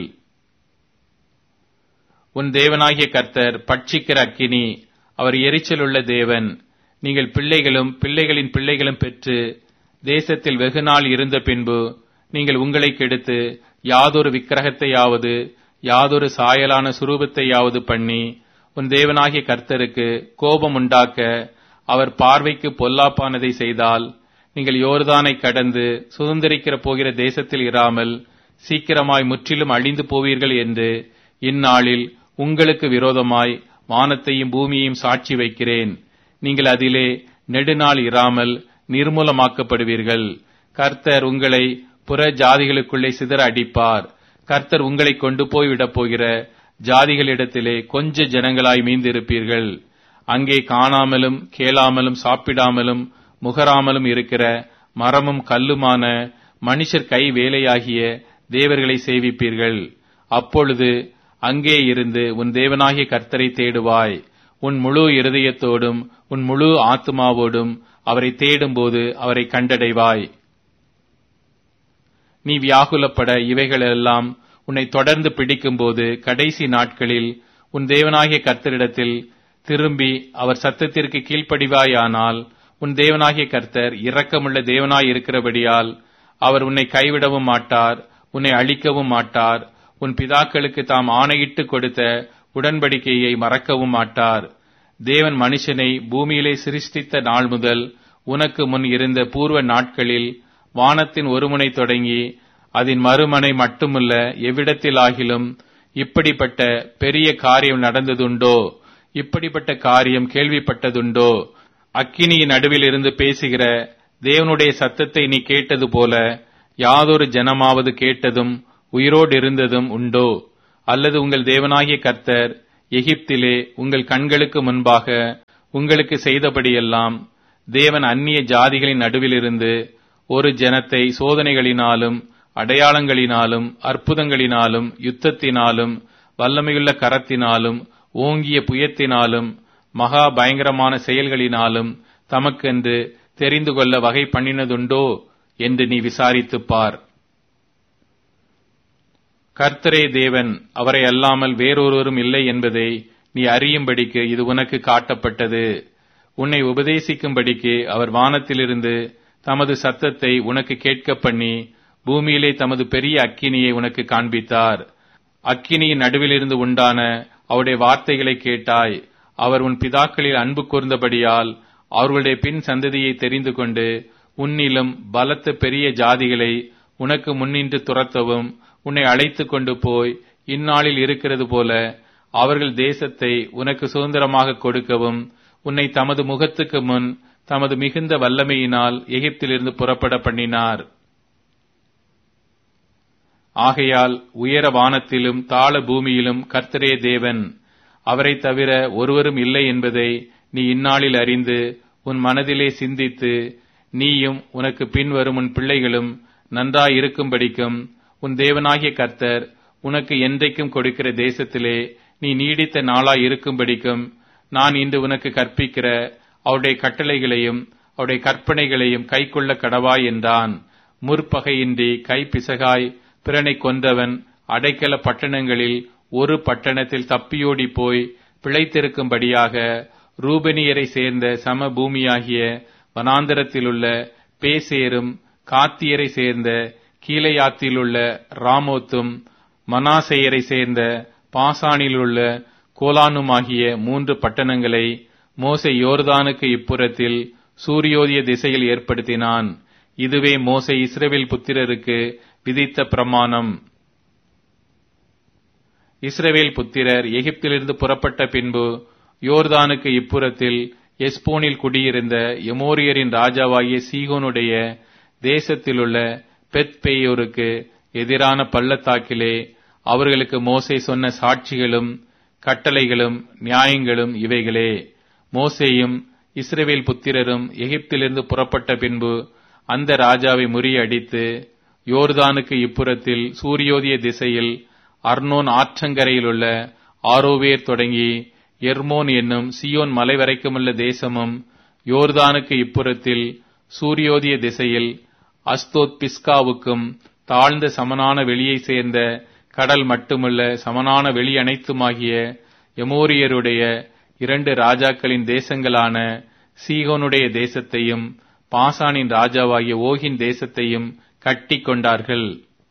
உன் தேவனாகிய கர்த்தர் பட்சிக்கிற அக்கினி அவர் எரிச்சலுள்ள தேவன் நீங்கள் பிள்ளைகளும் பிள்ளைகளின் பிள்ளைகளும் பெற்று தேசத்தில் வெகுநாள் இருந்த பின்பு நீங்கள் உங்களை கெடுத்து யாதொரு விக்கிரகத்தையாவது யாதொரு சாயலான சுரூபத்தையாவது பண்ணி உன் தேவனாகிய கர்த்தருக்கு கோபம் உண்டாக்க அவர் பார்வைக்கு பொல்லாப்பானதை செய்தால் நீங்கள் யோர்தானை கடந்து சுதந்திரிக்கிற போகிற தேசத்தில் இராமல் சீக்கிரமாய் முற்றிலும் அழிந்து போவீர்கள் என்று இந்நாளில் உங்களுக்கு விரோதமாய் வானத்தையும் பூமியையும் சாட்சி வைக்கிறேன் நீங்கள் அதிலே நெடுநாள் இராமல் நிர்மூலமாக்கப்படுவீர்கள் கர்த்தர் உங்களை புற ஜாதிகளுக்குள்ளே சிதற அடிப்பார் கர்த்தர் உங்களை கொண்டு போய் விடப் போகிற ஜாதிகளிடத்திலே கொஞ்ச ஜனங்களாய் மீந்திருப்பீர்கள் அங்கே காணாமலும் கேளாமலும் சாப்பிடாமலும் முகராமலும் இருக்கிற மரமும் கல்லுமான மனுஷர் கை வேலையாகிய தேவர்களை சேவிப்பீர்கள் அப்பொழுது அங்கே இருந்து உன் தேவனாகிய கர்த்தரை தேடுவாய் உன் முழு இருதயத்தோடும் உன் முழு ஆத்மாவோடும் அவரை தேடும்போது அவரை கண்டடைவாய் நீ வியாகுலப்பட இவைகளெல்லாம் உன்னை தொடர்ந்து பிடிக்கும்போது கடைசி நாட்களில் உன் தேவனாகிய கர்த்தரிடத்தில் திரும்பி அவர் சத்தத்திற்கு கீழ்ப்படிவாயானால் உன் தேவனாகிய கர்த்தர் இரக்கமுள்ள தேவனாய் இருக்கிறபடியால் அவர் உன்னை கைவிடவும் மாட்டார் உன்னை அழிக்கவும் மாட்டார் உன் பிதாக்களுக்கு தாம் ஆணையிட்டு கொடுத்த உடன்படிக்கையை மறக்கவும் மாட்டார் தேவன் மனுஷனை பூமியிலே சிருஷ்டித்த நாள் முதல் உனக்கு முன் இருந்த பூர்வ நாட்களில் வானத்தின் ஒருமுனை தொடங்கி அதன் மறுமனை மட்டுமல்ல எவ்விடத்திலாகிலும் இப்படிப்பட்ட பெரிய காரியம் நடந்ததுண்டோ இப்படிப்பட்ட காரியம் கேள்விப்பட்டதுண்டோ அக்கினியின் நடுவில் இருந்து பேசுகிற தேவனுடைய சத்தத்தை நீ கேட்டது போல யாதொரு ஜனமாவது கேட்டதும் உயிரோடு இருந்ததும் உண்டோ அல்லது உங்கள் தேவனாகிய கர்த்தர் எகிப்திலே உங்கள் கண்களுக்கு முன்பாக உங்களுக்கு செய்தபடியெல்லாம் தேவன் அந்நிய ஜாதிகளின் நடுவிலிருந்து ஒரு ஜனத்தை சோதனைகளினாலும் அடையாளங்களினாலும் அற்புதங்களினாலும் யுத்தத்தினாலும் வல்லமையுள்ள கரத்தினாலும் ஓங்கிய புயத்தினாலும் மகா பயங்கரமான செயல்களினாலும் தமக்கென்று தெரிந்து கொள்ள வகை பண்ணினதுண்டோ என்று நீ விசாரித்துப் பார் கர்த்தரே தேவன் அவரை அல்லாமல் வேறொருவரும் இல்லை என்பதை நீ அறியும்படிக்கு இது உனக்கு காட்டப்பட்டது உன்னை உபதேசிக்கும்படிக்கு அவர் வானத்திலிருந்து தமது சத்தத்தை உனக்கு கேட்க பண்ணி பூமியிலே தமது பெரிய அக்கினியை உனக்கு காண்பித்தார் அக்கினியின் நடுவிலிருந்து உண்டான அவருடைய வார்த்தைகளை கேட்டாய் அவர் உன் பிதாக்களில் அன்பு கூர்ந்தபடியால் அவர்களுடைய பின் சந்ததியை தெரிந்து கொண்டு உன்னிலும் பலத்த பெரிய ஜாதிகளை உனக்கு முன்னின்று துரத்தவும் உன்னை அழைத்து கொண்டு போய் இந்நாளில் இருக்கிறது போல அவர்கள் தேசத்தை உனக்கு சுதந்திரமாக கொடுக்கவும் உன்னை தமது முகத்துக்கு முன் தமது மிகுந்த வல்லமையினால் எகிப்திலிருந்து புறப்பட பண்ணினார் ஆகையால் உயர வானத்திலும் தாழ பூமியிலும் கர்த்தரே தேவன் அவரை தவிர ஒருவரும் இல்லை என்பதை நீ இந்நாளில் அறிந்து உன் மனதிலே சிந்தித்து நீயும் உனக்கு பின்வரும் உன் பிள்ளைகளும் நன்றாயிருக்கும்படிக்கும் உன் தேவனாகிய கர்த்தர் உனக்கு என்றைக்கும் கொடுக்கிற தேசத்திலே நீ நீடித்த நாளாய் இருக்கும்படிக்கும் நான் இன்று உனக்கு கற்பிக்கிற அவருடைய கட்டளைகளையும் அவருடைய கற்பனைகளையும் கைக்கொள்ள கடவாய் என்றான் முற்பகையின்றி கைப்பிசகாய் பிறனை கொன்றவன் அடைக்கல பட்டணங்களில் ஒரு பட்டணத்தில் தப்பியோடி போய் பிழைத்திருக்கும்படியாக ரூபனியரை சேர்ந்த சம பூமியாகிய வனாந்தரத்திலுள்ள பேசேரும் காத்தியரை சேர்ந்த கீழையாத்திலுள்ள ராமோத்தும் மனாசேயரை சேர்ந்த பாசானிலுள்ள கோலானுமாகிய மூன்று பட்டணங்களை மோசே யோர்தானுக்கு இப்புறத்தில் சூரியோதய திசையில் ஏற்படுத்தினான் இதுவே மோசே இஸ்ரேவேல் புத்திரருக்கு விதித்த பிரமாணம் இஸ்ரவேல் புத்திரர் எகிப்திலிருந்து புறப்பட்ட பின்பு யோர்தானுக்கு இப்புறத்தில் எஸ்போனில் குடியிருந்த எமோரியரின் ராஜாவாகிய சீகோனுடைய தேசத்திலுள்ள பெத் பேயோருக்கு எதிரான பள்ளத்தாக்கிலே அவர்களுக்கு மோசே சொன்ன சாட்சிகளும் கட்டளைகளும் நியாயங்களும் இவைகளே மோசேயும் இஸ்ரவேல் புத்திரரும் எகிப்திலிருந்து புறப்பட்ட பின்பு அந்த ராஜாவை முறியடித்து யோர்தானுக்கு இப்புறத்தில் சூரியோதய திசையில் அர்னோன் ஆற்றங்கரையிலுள்ள ஆரோவேர் தொடங்கி எர்மோன் என்னும் சியோன் மலை வரைக்குமுள்ள தேசமும் யோர்தானுக்கு இப்புறத்தில் சூரியோதய திசையில் அஸ்தோத் பிஸ்காவுக்கும் தாழ்ந்த சமனான வெளியை சேர்ந்த கடல் மட்டுமல்ல சமனான வெளி அனைத்துமாகிய எமோரியருடைய இரண்டு ராஜாக்களின் தேசங்களான சீகோனுடைய தேசத்தையும் பாசானின் ராஜாவாகிய ஓகின் தேசத்தையும் கட்டி கொண்டார்கள்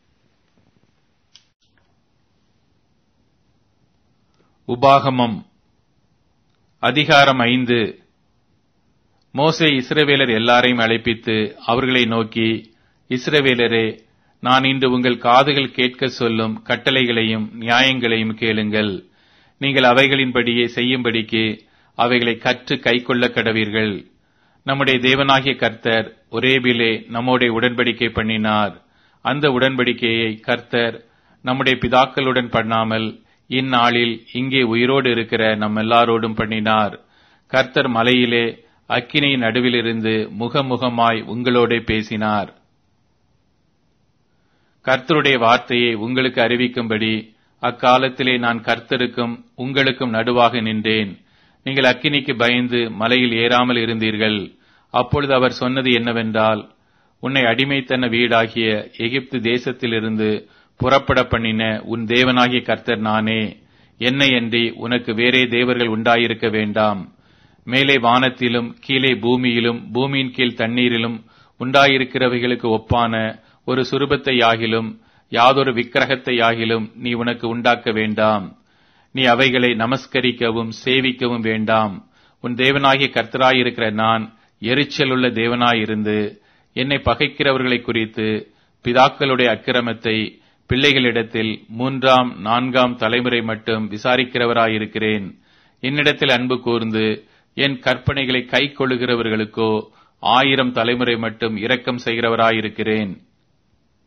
உபாகமம் அதிகாரம் ஐந்து மோசே இஸ்ரவேலர் எல்லாரையும் அழைப்பித்து அவர்களை நோக்கி இஸ்ரவேலரே நான் இன்று உங்கள் காதுகள் கேட்க சொல்லும் கட்டளைகளையும் நியாயங்களையும் கேளுங்கள் நீங்கள் அவைகளின்படியே செய்யும்படிக்கு அவைகளை கற்று கைக்கொள்ள கடவீர்கள் நம்முடைய தேவனாகிய கர்த்தர் ஒரேபிலே நம்முடைய உடன்படிக்கை பண்ணினார் அந்த உடன்படிக்கையை கர்த்தர் நம்முடைய பிதாக்களுடன் பண்ணாமல் இந்நாளில் இங்கே உயிரோடு இருக்கிற நம் எல்லாரோடும் பண்ணினார் கர்த்தர் மலையிலே அக்கினியின் நடுவிலிருந்து முகமுகமாய் உங்களோட பேசினார் கர்த்தருடைய வார்த்தையை உங்களுக்கு அறிவிக்கும்படி அக்காலத்திலே நான் கர்த்தருக்கும் உங்களுக்கும் நடுவாக நின்றேன் நீங்கள் அக்கினிக்கு பயந்து மலையில் ஏறாமல் இருந்தீர்கள் அப்பொழுது அவர் சொன்னது என்னவென்றால் உன்னை அடிமைத்தன வீடாகிய எகிப்து தேசத்திலிருந்து புறப்பட பண்ணின உன் தேவனாகிய கர்த்தர் நானே என்னையன்றி உனக்கு வேறே தேவர்கள் உண்டாயிருக்க வேண்டாம் மேலே வானத்திலும் கீழே பூமியிலும் பூமியின் கீழ் தண்ணீரிலும் உண்டாயிருக்கிறவைகளுக்கு ஒப்பான ஒரு சுரூபத்தை யாகிலும் யாதொரு விக்கிரகத்தை யாகிலும் நீ உனக்கு உண்டாக்க வேண்டாம் நீ அவைகளை நமஸ்கரிக்கவும் சேவிக்கவும் வேண்டாம் உன் தேவனாகிய கர்த்தராயிருக்கிற நான் எரிச்சலுள்ள தேவனாயிருந்து என்னை பகைக்கிறவர்களை குறித்து பிதாக்களுடைய அக்கிரமத்தை பிள்ளைகளிடத்தில் மூன்றாம் நான்காம் தலைமுறை மட்டும் விசாரிக்கிறவராயிருக்கிறேன் என்னிடத்தில் அன்பு கூர்ந்து என் கற்பனைகளை கை கொள்ளுகிறவர்களுக்கோ ஆயிரம் தலைமுறை மட்டும் இரக்கம் செய்கிறவராயிருக்கிறேன்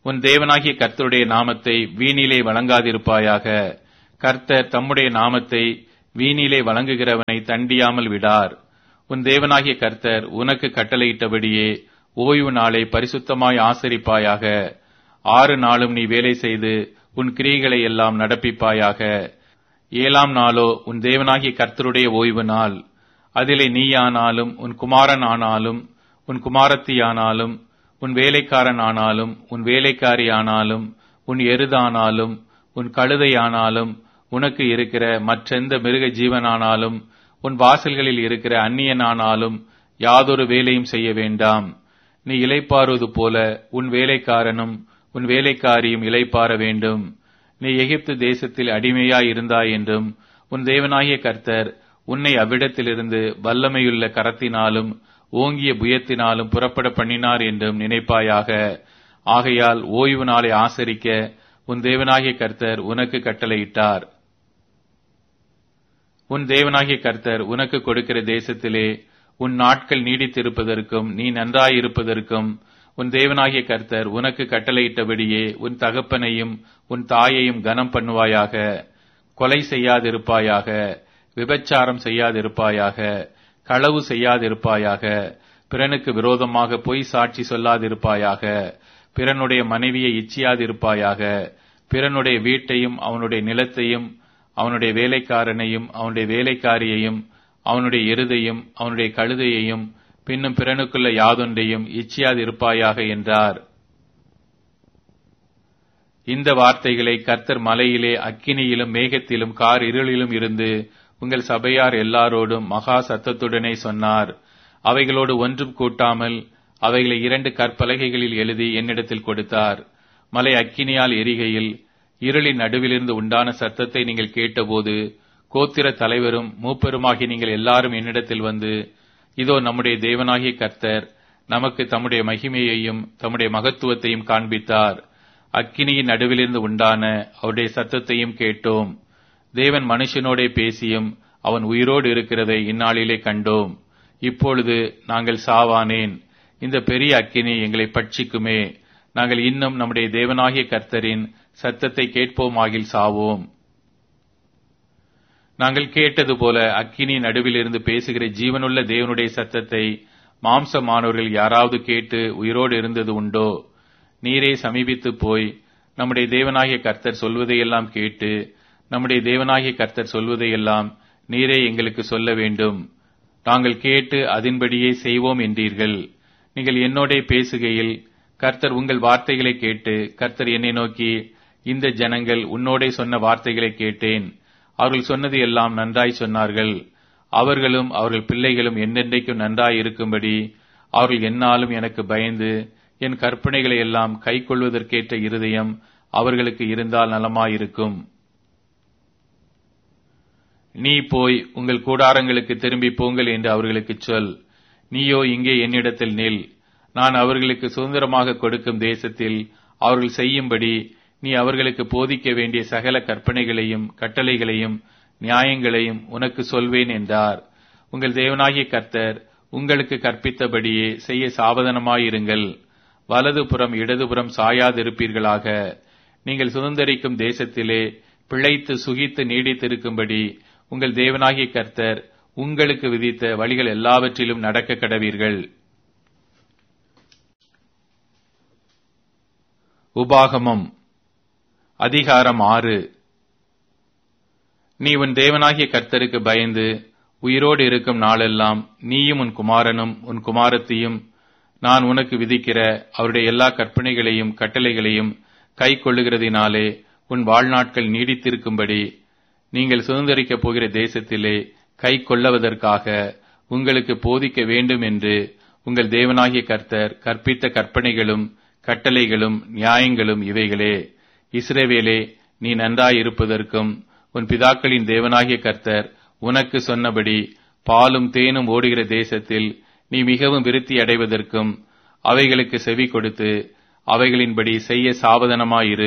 உன் தேவனாகிய கர்த்தருடைய நாமத்தை வீணிலே வழங்காதிருப்பாயாக கர்த்தர் தம்முடைய நாமத்தை வீணிலே வழங்குகிறவனை தண்டியாமல் விடார் உன் தேவனாகிய கர்த்தர் உனக்கு கட்டளையிட்டபடியே ஓய்வு நாளை பரிசுத்தமாய் ஆசரிப்பாயாக ஆறு நாளும் நீ வேலை செய்து உன் கிரியைகளை எல்லாம் நடப்பிப்பாயாக ஏழாம் நாளோ உன் தேவனாகிய கர்த்தருடைய ஓய்வு நாள் அதிலே நீயானாலும் உன் குமாரன் ஆனாலும் உன் குமாரத்தியானாலும் உன் வேலைக்காரன் ஆனாலும் உன் வேலைக்காரி ஆனாலும் உன் எருதானாலும் உன் கழுதையானாலும் உனக்கு இருக்கிற மற்றெந்த மிருக ஜீவனானாலும் உன் வாசல்களில் இருக்கிற அந்நியனானாலும் யாதொரு வேலையும் செய்ய வேண்டாம் நீ இளைப்பாறுவது போல உன் வேலைக்காரனும் உன் வேலைக்காரியும் இளைப்பாற வேண்டும் நீ எகிப்து தேசத்தில் அடிமையாய் இருந்தாய் என்றும் உன் தேவனாகிய கர்த்தர் உன்னை அவ்விடத்திலிருந்து வல்லமையுள்ள கரத்தினாலும் ஓங்கிய புயத்தினாலும் புறப்பட பண்ணினார் என்றும் நினைப்பாயாக ஆகையால் ஓய்வு நாளை ஆசரிக்க உன் தேவனாகிய கர்த்தர் உனக்கு கட்டளையிட்டார் உன் தேவனாகிய கர்த்தர் உனக்கு கொடுக்கிற தேசத்திலே உன் நாட்கள் நீடித்திருப்பதற்கும் நீ நன்றாயிருப்பதற்கும் உன் தேவனாகிய கர்த்தர் உனக்கு கட்டளையிட்டபடியே உன் தகப்பனையும் உன் தாயையும் கனம் பண்ணுவாயாக கொலை செய்யாதிருப்பாயாக விபச்சாரம் செய்யாதிருப்பாயாக களவு செய்யாதிருப்பாயாக பிறனுக்கு விரோதமாக பொய் சாட்சி சொல்லாதிருப்பாயாக பிறனுடைய மனைவியை இச்சியாதிருப்பாயாக பிறனுடைய வீட்டையும் அவனுடைய நிலத்தையும் அவனுடைய வேலைக்காரனையும் அவனுடைய வேலைக்காரியையும் அவனுடைய எருதையும் அவனுடைய கழுதையையும் பின்னும் பிறனுக்குள்ள யாதொன்றையும் இச்சியாதிருப்பாயாக என்றார் இந்த வார்த்தைகளை கர்த்தர் மலையிலே அக்கினியிலும் மேகத்திலும் கார் இருளிலும் இருந்து உங்கள் சபையார் எல்லாரோடும் மகா சத்தத்துடனே சொன்னார் அவைகளோடு ஒன்றும் கூட்டாமல் அவைகளை இரண்டு கற்பலகைகளில் எழுதி என்னிடத்தில் கொடுத்தார் மலை அக்கினியால் எரிகையில் இருளின் நடுவிலிருந்து உண்டான சத்தத்தை நீங்கள் கேட்டபோது கோத்திர தலைவரும் மூப்பெருமாகி நீங்கள் எல்லாரும் என்னிடத்தில் வந்து இதோ நம்முடைய தேவனாகிய கர்த்தர் நமக்கு தம்முடைய மகிமையையும் தம்முடைய மகத்துவத்தையும் காண்பித்தார் அக்கினியின் நடுவிலிருந்து உண்டான அவருடைய சத்தத்தையும் கேட்டோம் தேவன் மனுஷனோடே பேசியும் அவன் உயிரோடு இருக்கிறதை இந்நாளிலே கண்டோம் இப்பொழுது நாங்கள் சாவானேன் இந்த பெரிய அக்கினி எங்களை பட்சிக்குமே நாங்கள் இன்னும் நம்முடைய தேவனாகிய கர்த்தரின் சத்தத்தை கேட்போமாகில் சாவோம் நாங்கள் கேட்டது போல அக்கினி நடுவிலிருந்து பேசுகிற ஜீவனுள்ள தேவனுடைய சத்தத்தை மாம்சமானவர்கள் யாராவது கேட்டு உயிரோடு இருந்தது உண்டோ நீரே சமீபித்து போய் நம்முடைய தேவனாகிய கர்த்தர் சொல்வதையெல்லாம் கேட்டு நம்முடைய தேவனாகிய கர்த்தர் சொல்வதையெல்லாம் நீரே எங்களுக்கு சொல்ல வேண்டும் நாங்கள் கேட்டு அதன்படியே செய்வோம் என்றீர்கள் நீங்கள் என்னோடே பேசுகையில் கர்த்தர் உங்கள் வார்த்தைகளை கேட்டு கர்த்தர் என்னை நோக்கி இந்த ஜனங்கள் உன்னோடே சொன்ன வார்த்தைகளை கேட்டேன் அவர்கள் சொன்னது எல்லாம் நன்றாய் சொன்னார்கள் அவர்களும் அவர்கள் பிள்ளைகளும் என்னென்றைக்கும் நன்றாய் இருக்கும்படி அவர்கள் என்னாலும் எனக்கு பயந்து என் கற்பனைகளை எல்லாம் கை கொள்வதற்கேற்ற இருதயம் அவர்களுக்கு இருந்தால் நலமாயிருக்கும் நீ போய் உங்கள் கூடாரங்களுக்கு திரும்பி போங்கள் என்று அவர்களுக்கு சொல் நீயோ இங்கே என்னிடத்தில் நில் நான் அவர்களுக்கு சுதந்திரமாக கொடுக்கும் தேசத்தில் அவர்கள் செய்யும்படி நீ அவர்களுக்கு போதிக்க வேண்டிய சகல கற்பனைகளையும் கட்டளைகளையும் நியாயங்களையும் உனக்கு சொல்வேன் என்றார் உங்கள் தேவனாகிய கர்த்தர் உங்களுக்கு கற்பித்தபடியே செய்ய சாவதானமாயிருங்கள் வலதுபுறம் இடதுபுறம் சாயாதிருப்பீர்களாக நீங்கள் சுதந்திரிக்கும் தேசத்திலே பிழைத்து சுகித்து நீடித்திருக்கும்படி உங்கள் தேவனாகிய கர்த்தர் உங்களுக்கு விதித்த வழிகள் எல்லாவற்றிலும் நடக்க கடவீர்கள் உபாகமம் அதிகாரம் ஆறு நீ உன் தேவனாகிய கர்த்தருக்கு பயந்து உயிரோடு இருக்கும் நாளெல்லாம் நீயும் உன் குமாரனும் உன் குமாரத்தியும் நான் உனக்கு விதிக்கிற அவருடைய எல்லா கற்பனைகளையும் கட்டளைகளையும் கை கொள்ளுகிறதினாலே உன் வாழ்நாட்கள் நீடித்திருக்கும்படி நீங்கள் சுதந்திரிக்கப் போகிற தேசத்திலே கை கொள்ளவதற்காக உங்களுக்கு போதிக்க வேண்டும் என்று உங்கள் தேவனாகிய கர்த்தர் கற்பித்த கற்பனைகளும் கட்டளைகளும் நியாயங்களும் இவைகளே இஸ்ரேவேலே நீ நன்றாயிருப்பதற்கும் உன் பிதாக்களின் தேவனாகிய கர்த்தர் உனக்கு சொன்னபடி பாலும் தேனும் ஓடுகிற தேசத்தில் நீ மிகவும் விருத்தி அடைவதற்கும் அவைகளுக்கு செவி கொடுத்து அவைகளின்படி செய்ய சாவதானமாயிரு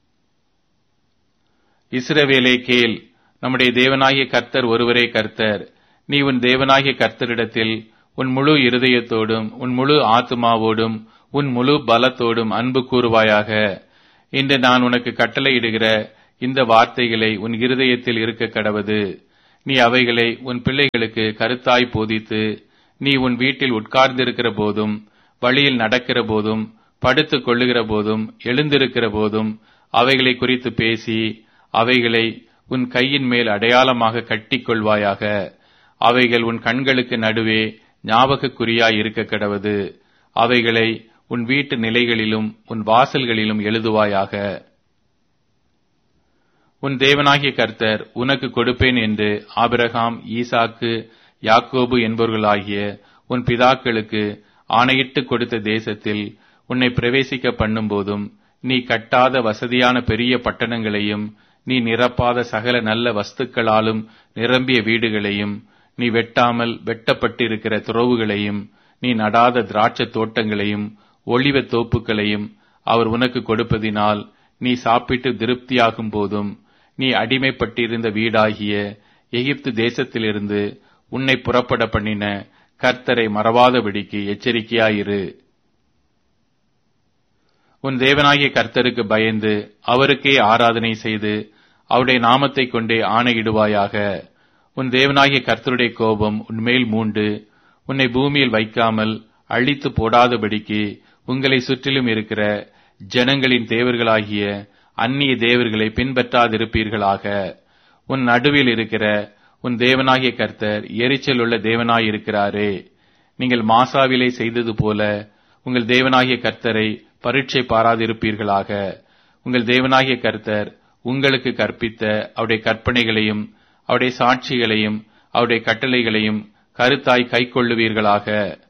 இஸ்ரவேலே கேள் நம்முடைய தேவனாகிய கர்த்தர் ஒருவரே கர்த்தர் நீ உன் தேவனாகிய கர்த்தரிடத்தில் உன் முழு இருதயத்தோடும் உன் முழு ஆத்மாவோடும் உன் முழு பலத்தோடும் அன்பு கூறுவாயாக இன்று நான் உனக்கு கட்டளையிடுகிற இந்த வார்த்தைகளை உன் இருதயத்தில் இருக்க கடவது நீ அவைகளை உன் பிள்ளைகளுக்கு கருத்தாய் போதித்து நீ உன் வீட்டில் உட்கார்ந்திருக்கிற போதும் வழியில் நடக்கிற போதும் படுத்துக் கொள்ளுகிற போதும் எழுந்திருக்கிற போதும் அவைகளை குறித்து பேசி அவைகளை உன் கையின் மேல் அடையாளமாக கட்டிக் கொள்வாயாக அவைகள் உன் கண்களுக்கு நடுவே ஞாபகக்குறியாய் இருக்க கடவது அவைகளை உன் வீட்டு நிலைகளிலும் உன் வாசல்களிலும் எழுதுவாயாக உன் தேவனாகிய கர்த்தர் உனக்கு கொடுப்பேன் என்று ஆபிரகாம் ஈசாக்கு யாக்கோபு என்பவர்களாகிய உன் பிதாக்களுக்கு ஆணையிட்டு கொடுத்த தேசத்தில் உன்னை பிரவேசிக்க பண்ணும்போதும் நீ கட்டாத வசதியான பெரிய பட்டணங்களையும் நீ நிரப்பாத சகல நல்ல வஸ்துக்களாலும் நிரம்பிய வீடுகளையும் நீ வெட்டாமல் வெட்டப்பட்டிருக்கிற துறவுகளையும் நீ நடாத திராட்சத் தோட்டங்களையும் ஒளிவ தோப்புகளையும் அவர் உனக்கு கொடுப்பதினால் நீ சாப்பிட்டு திருப்தியாகும் போதும் நீ அடிமைப்பட்டிருந்த வீடாகிய எகிப்து தேசத்திலிருந்து உன்னை புறப்பட பண்ணின கர்த்தரை மறவாதபடிக்கு எச்சரிக்கையாயிரு உன் தேவனாகிய கர்த்தருக்கு பயந்து அவருக்கே ஆராதனை செய்து அவருடைய நாமத்தை கொண்டே ஆணையிடுவாயாக உன் தேவனாகிய கர்த்தருடைய கோபம் உன்மேல் மூண்டு உன்னை பூமியில் வைக்காமல் அழித்து போடாதபடிக்கு உங்களை சுற்றிலும் இருக்கிற ஜனங்களின் தேவர்களாகிய அந்நிய தேவர்களை பின்பற்றாதிருப்பீர்களாக உன் நடுவில் இருக்கிற உன் தேவனாகிய கர்த்தர் எரிச்சல் உள்ள தேவனாயிருக்கிறாரே நீங்கள் மாசாவிலே செய்தது போல உங்கள் தேவனாகிய கர்த்தரை பரீட்சை பாராதிருப்பீர்களாக உங்கள் தேவனாகிய கர்த்தர் உங்களுக்கு கற்பித்த அவருடைய கற்பனைகளையும் அவருடைய சாட்சிகளையும் அவருடைய கட்டளைகளையும் கருத்தாய் கைக்கொள்ளுவீர்களாக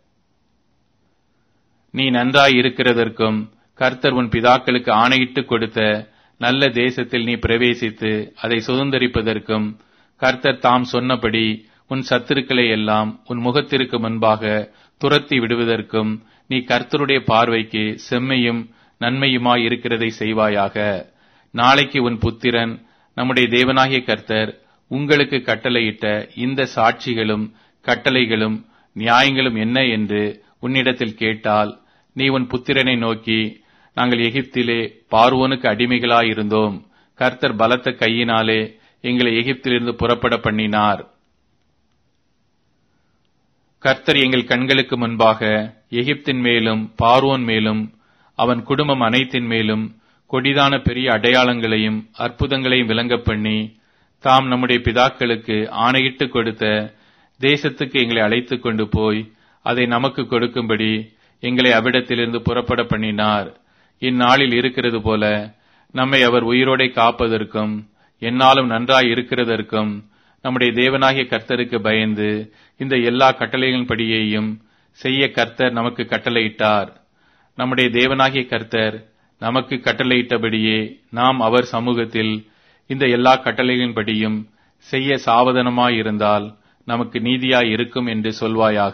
நீ நன்றாய் இருக்கிறதற்கும் கர்த்தர் உன் பிதாக்களுக்கு ஆணையிட்டு கொடுத்த நல்ல தேசத்தில் நீ பிரவேசித்து அதை சுதந்திரிப்பதற்கும் கர்த்தர் தாம் சொன்னபடி உன் சத்துருக்களை எல்லாம் உன் முகத்திற்கு முன்பாக துரத்தி விடுவதற்கும் நீ கர்த்தருடைய பார்வைக்கு செம்மையும் நன்மையுமாய் இருக்கிறதை செய்வாயாக நாளைக்கு உன் புத்திரன் நம்முடைய தேவனாகிய கர்த்தர் உங்களுக்கு கட்டளையிட்ட இந்த சாட்சிகளும் கட்டளைகளும் நியாயங்களும் என்ன என்று உன்னிடத்தில் கேட்டால் நீ உன் புத்திரனை நோக்கி நாங்கள் எகிப்திலே பார்வோனுக்கு அடிமைகளாயிருந்தோம் கர்த்தர் பலத்த கையினாலே எங்களை எகிப்திலிருந்து புறப்பட பண்ணினார் கர்த்தர் எங்கள் கண்களுக்கு முன்பாக எகிப்தின் மேலும் பார்வோன் மேலும் அவன் குடும்பம் அனைத்தின் மேலும் கொடிதான பெரிய அடையாளங்களையும் அற்புதங்களையும் விளங்கப் பண்ணி தாம் நம்முடைய பிதாக்களுக்கு ஆணையிட்டு கொடுத்த தேசத்துக்கு எங்களை அழைத்துக் கொண்டு போய் அதை நமக்கு கொடுக்கும்படி எங்களை அவ்விடத்திலிருந்து புறப்பட பண்ணினார் இந்நாளில் இருக்கிறது போல நம்மை அவர் உயிரோடை காப்பதற்கும் என்னாலும் நன்றாய் இருக்கிறதற்கும் நம்முடைய தேவனாகிய கர்த்தருக்கு பயந்து இந்த எல்லா கட்டளைகளின்படியேயும் செய்ய கர்த்தர் நமக்கு கட்டளையிட்டார் நம்முடைய தேவனாகிய கர்த்தர் நமக்கு கட்டளையிட்டபடியே நாம் அவர் சமூகத்தில் இந்த எல்லா கட்டளைகளின்படியும் செய்ய சாவதானமாயிருந்தால் நமக்கு நீதியாய் இருக்கும் என்று சொல்வாயாக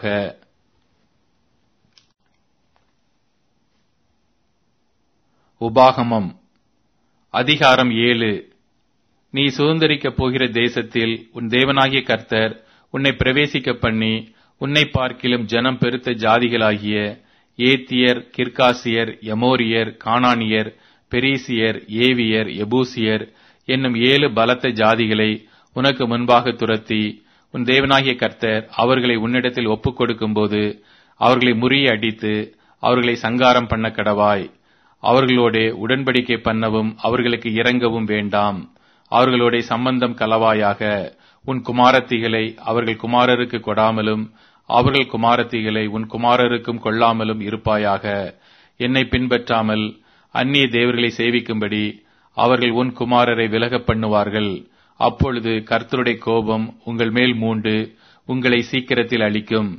உபாகமம் அதிகாரம் ஏழு நீ சுதந்திரிக்கப் போகிற தேசத்தில் உன் தேவனாகிய கர்த்தர் உன்னை பிரவேசிக்க பண்ணி உன்னை பார்க்கிலும் ஜனம் பெருத்த ஜாதிகளாகிய ஏத்தியர் கிர்காசியர் எமோரியர் கானானியர் பெரிசியர் ஏவியர் எபூசியர் என்னும் ஏழு பலத்த ஜாதிகளை உனக்கு முன்பாக துரத்தி உன் தேவனாகிய கர்த்தர் அவர்களை உன்னிடத்தில் ஒப்புக் கொடுக்கும்போது அவர்களை முறிய அடித்து அவர்களை சங்காரம் பண்ண கடவாய் அவர்களோடே உடன்படிக்கை பண்ணவும் அவர்களுக்கு இறங்கவும் வேண்டாம் அவர்களோட சம்பந்தம் கலவாயாக உன் குமாரத்திகளை அவர்கள் குமாரருக்கு கொடாமலும் அவர்கள் குமாரத்திகளை உன் குமாரருக்கும் கொள்ளாமலும் இருப்பாயாக என்னை பின்பற்றாமல் அந்நிய தேவர்களை சேவிக்கும்படி அவர்கள் உன் குமாரரை விலகப் பண்ணுவார்கள் அப்பொழுது கர்த்தருடைய கோபம் உங்கள் மேல் மூண்டு உங்களை சீக்கிரத்தில் அளிக்கும்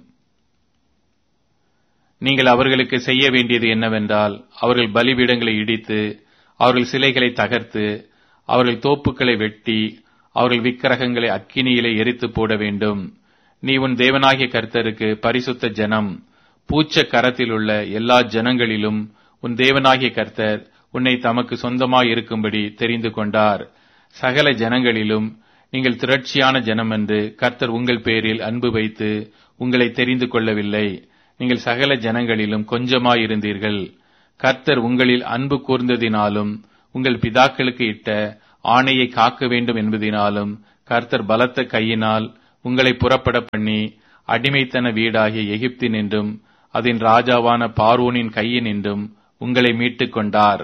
நீங்கள் அவர்களுக்கு செய்ய வேண்டியது என்னவென்றால் அவர்கள் பலிபீடங்களை இடித்து அவர்கள் சிலைகளை தகர்த்து அவர்கள் தோப்புக்களை வெட்டி அவர்கள் விக்கிரகங்களை அக்கினியிலே எரித்து போட வேண்டும் நீ உன் தேவனாகிய கர்த்தருக்கு பரிசுத்த ஜனம் பூச்ச கரத்தில் உள்ள எல்லா ஜனங்களிலும் உன் தேவனாகிய கர்த்தர் உன்னை தமக்கு சொந்தமாய் இருக்கும்படி தெரிந்து கொண்டார் சகல ஜனங்களிலும் நீங்கள் திரட்சியான ஜனம் என்று கர்த்தர் உங்கள் பேரில் அன்பு வைத்து உங்களை தெரிந்து கொள்ளவில்லை நீங்கள் சகல ஜனங்களிலும் கொஞ்சமாயிருந்தீர்கள் கர்த்தர் உங்களில் அன்பு கூர்ந்ததினாலும் உங்கள் பிதாக்களுக்கு இட்ட ஆணையை காக்க வேண்டும் என்பதினாலும் கர்த்தர் பலத்த கையினால் உங்களை புறப்பட பண்ணி அடிமைத்தன வீடாகிய எகிப்தின் என்றும் அதன் ராஜாவான பார்வோனின் கையின் என்றும் உங்களை மீட்டுக் கொண்டார்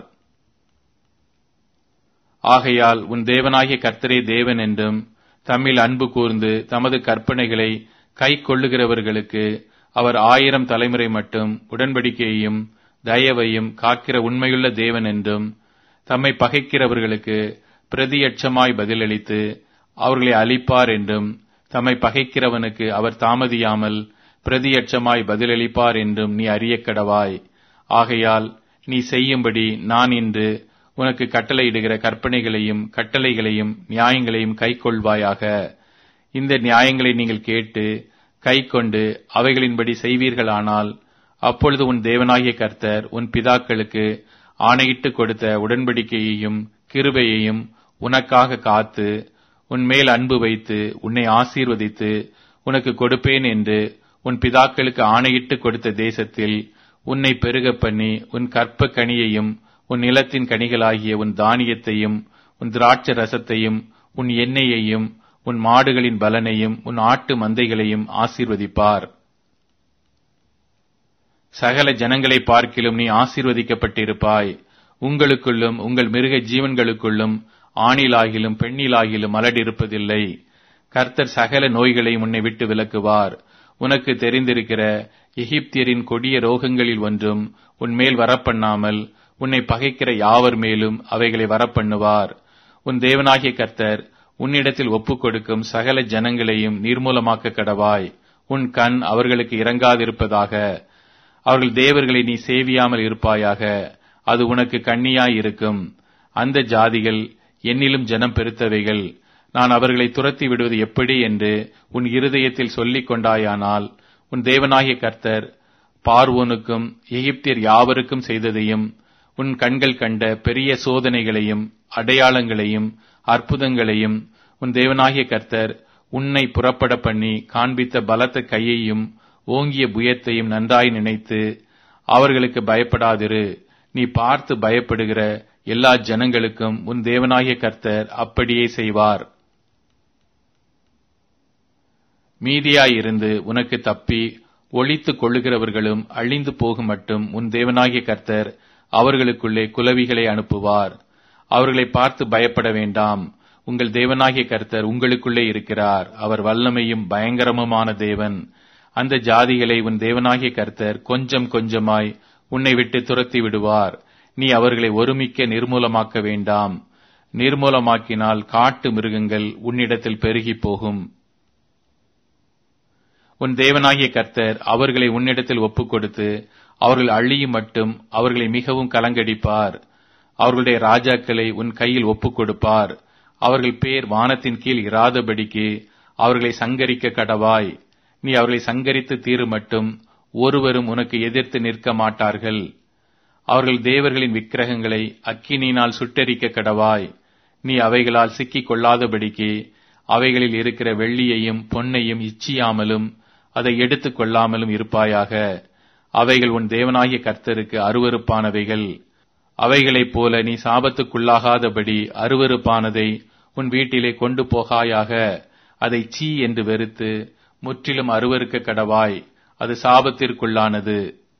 ஆகையால் உன் தேவனாகிய கர்த்தரே தேவன் என்றும் தம்மில் அன்பு கூர்ந்து தமது கற்பனைகளை கை கொள்ளுகிறவர்களுக்கு அவர் ஆயிரம் தலைமுறை மட்டும் உடன்படிக்கையையும் தயவையும் காக்கிற உண்மையுள்ள தேவன் என்றும் தம்மை பகைக்கிறவர்களுக்கு பிரதியட்சமாய் பதிலளித்து அவர்களை அழிப்பார் என்றும் தம்மை பகைக்கிறவனுக்கு அவர் தாமதியாமல் பிரதியட்சமாய் பதிலளிப்பார் என்றும் நீ அறியக்கடவாய் ஆகையால் நீ செய்யும்படி நான் இன்று உனக்கு கட்டளையிடுகிற கற்பனைகளையும் கட்டளைகளையும் நியாயங்களையும் கைக்கொள்வாயாக இந்த நியாயங்களை நீங்கள் கேட்டு கைக்கொண்டு அவைகளின்படி செய்வீர்களானால் அப்பொழுது உன் தேவனாகிய கர்த்தர் உன் பிதாக்களுக்கு ஆணையிட்டு கொடுத்த உடன்படிக்கையையும் கிருபையையும் உனக்காக காத்து உன் மேல் அன்பு வைத்து உன்னை ஆசீர்வதித்து உனக்கு கொடுப்பேன் என்று உன் பிதாக்களுக்கு ஆணையிட்டு கொடுத்த தேசத்தில் உன்னை பெருக பண்ணி உன் கற்ப கனியையும் உன் நிலத்தின் கனிகளாகிய உன் தானியத்தையும் உன் திராட்ச ரசத்தையும் உன் எண்ணெயையும் உன் மாடுகளின் பலனையும் உன் ஆட்டு மந்தைகளையும் ஆசீர்வதிப்பார் சகல ஜனங்களை பார்க்கிலும் நீ ஆசீர்வதிக்கப்பட்டிருப்பாய் உங்களுக்குள்ளும் உங்கள் மிருக ஜீவன்களுக்குள்ளும் ஆணிலாகிலும் பெண்ணிலாகிலும் மலடிருப்பதில்லை கர்த்தர் சகல நோய்களையும் உன்னை விட்டு விலக்குவார் உனக்கு தெரிந்திருக்கிற எகிப்தியரின் கொடிய ரோகங்களில் ஒன்றும் உன்மேல் வரப்பண்ணாமல் உன்னை பகைக்கிற யாவர் மேலும் அவைகளை வரப்பண்ணுவார் உன் தேவனாகிய கர்த்தர் உன்னிடத்தில் ஒப்புக் கொடுக்கும் சகல ஜனங்களையும் நீர்மூலமாக்க கடவாய் உன் கண் அவர்களுக்கு இறங்காதிருப்பதாக அவர்கள் தேவர்களை நீ சேவியாமல் இருப்பாயாக அது உனக்கு கண்ணியாய் இருக்கும் அந்த ஜாதிகள் என்னிலும் ஜனம் பெருத்தவைகள் நான் அவர்களை துரத்தி விடுவது எப்படி என்று உன் இருதயத்தில் சொல்லிக் கொண்டாயானால் உன் தேவனாகிய கர்த்தர் பார்வோனுக்கும் எகிப்தியர் யாவருக்கும் செய்ததையும் உன் கண்கள் கண்ட பெரிய சோதனைகளையும் அடையாளங்களையும் அற்புதங்களையும் உன் தேவனாகிய கர்த்தர் உன்னை புறப்பட பண்ணி காண்பித்த பலத்த கையையும் ஓங்கிய புயத்தையும் நன்றாய் நினைத்து அவர்களுக்கு பயப்படாதிரு நீ பார்த்து பயப்படுகிற எல்லா ஜனங்களுக்கும் உன் தேவனாகிய கர்த்தர் அப்படியே செய்வார் மீதியாயிருந்து உனக்கு தப்பி ஒழித்துக் கொள்ளுகிறவர்களும் அழிந்து போகும் மட்டும் உன் தேவனாகிய கர்த்தர் அவர்களுக்குள்ளே குலவிகளை அனுப்புவார் அவர்களை பார்த்து பயப்பட வேண்டாம் உங்கள் தேவனாகிய கர்த்தர் உங்களுக்குள்ளே இருக்கிறார் அவர் வல்லமையும் பயங்கரமுமான தேவன் அந்த ஜாதிகளை உன் தேவனாகிய கர்த்தர் கொஞ்சம் கொஞ்சமாய் உன்னை விட்டு துரத்தி விடுவார் நீ அவர்களை ஒருமிக்க நிர்மூலமாக்க வேண்டாம் நிர்மூலமாக்கினால் காட்டு மிருகங்கள் உன்னிடத்தில் பெருகி போகும் உன் தேவனாகிய கர்த்தர் அவர்களை உன்னிடத்தில் ஒப்புக் கொடுத்து அவர்கள் அழியும் மட்டும் அவர்களை மிகவும் கலங்கடிப்பார் அவர்களுடைய ராஜாக்களை உன் கையில் ஒப்புக் கொடுப்பார் அவர்கள் பேர் வானத்தின் கீழ் இராதபடிக்கு அவர்களை சங்கரிக்க கடவாய் நீ அவர்களை சங்கரித்து தீரு மட்டும் ஒருவரும் உனக்கு எதிர்த்து நிற்க மாட்டார்கள் அவர்கள் தேவர்களின் விக்கிரகங்களை அக்கினியினால் சுட்டரிக்க கடவாய் நீ அவைகளால் சிக்கிக் கொள்ளாதபடிக்கு அவைகளில் இருக்கிற வெள்ளியையும் பொன்னையும் இச்சியாமலும் அதை எடுத்துக் கொள்ளாமலும் இருப்பாயாக அவைகள் உன் தேவனாகிய கர்த்தருக்கு அருவருப்பானவைகள் அவைகளைப் போல நீ சாபத்துக்குள்ளாகாதபடி அருவருப்பானதை உன் வீட்டிலே கொண்டு போகாயாக அதை சீ என்று வெறுத்து முற்றிலும் அருவருக்க கடவாய் அது சாபத்திற்குள்ளானது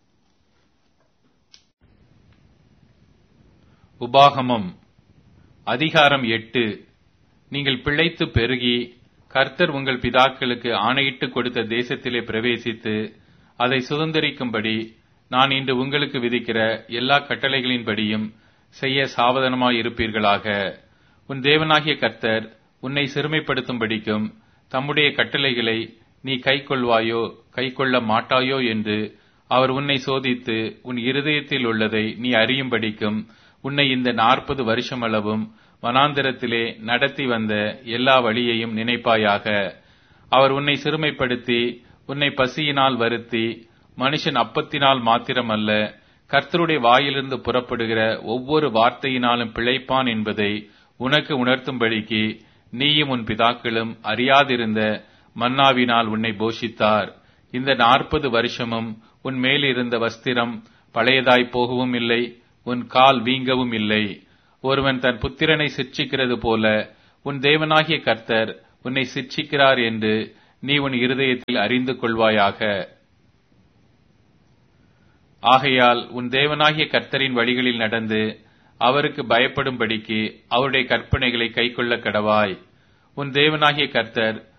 உபாகமம் அதிகாரம் எட்டு நீங்கள் பிழைத்து பெருகி கர்த்தர் உங்கள் பிதாக்களுக்கு ஆணையிட்டு கொடுத்த தேசத்திலே பிரவேசித்து அதை சுதந்திரிக்கும்படி நான் இன்று உங்களுக்கு விதிக்கிற எல்லா கட்டளைகளின்படியும் செய்ய சாவதானமாயிருப்பீர்களாக உன் தேவனாகிய கர்த்தர் உன்னை சிறுமைப்படுத்தும்படிக்கும் தம்முடைய கட்டளைகளை நீ கைக்கொள்வாயோ கைக்கொள்ள மாட்டாயோ என்று அவர் உன்னை சோதித்து உன் இருதயத்தில் உள்ளதை நீ அறியும்படிக்கும் உன்னை இந்த நாற்பது வருஷமளவும் வனாந்திரத்திலே நடத்தி வந்த எல்லா வழியையும் நினைப்பாயாக அவர் உன்னை சிறுமைப்படுத்தி உன்னை பசியினால் வருத்தி மனுஷன் அப்பத்தினால் மாத்திரமல்ல கர்த்தருடைய வாயிலிருந்து புறப்படுகிற ஒவ்வொரு வார்த்தையினாலும் பிழைப்பான் என்பதை உனக்கு உணர்த்தும்படிக்கு நீயும் உன் பிதாக்களும் அறியாதிருந்த மன்னாவினால் உன்னை போஷித்தார் இந்த நாற்பது வருஷமும் உன் மேலிருந்த வஸ்திரம் பழையதாய் போகவும் இல்லை உன் கால் வீங்கவும் இல்லை ஒருவன் தன் புத்திரனை சிட்சிக்கிறது போல உன் தேவனாகிய கர்த்தர் உன்னை சிட்சிக்கிறார் என்று நீ உன் இருதயத்தில் அறிந்து கொள்வாயாக ஆகையால் உன் தேவனாகிய கர்த்தரின் வழிகளில் நடந்து அவருக்கு பயப்படும்படிக்கு அவருடைய கற்பனைகளை கைக்கொள்ள கடவாய் உன் தேவனாகிய கர்த்தர்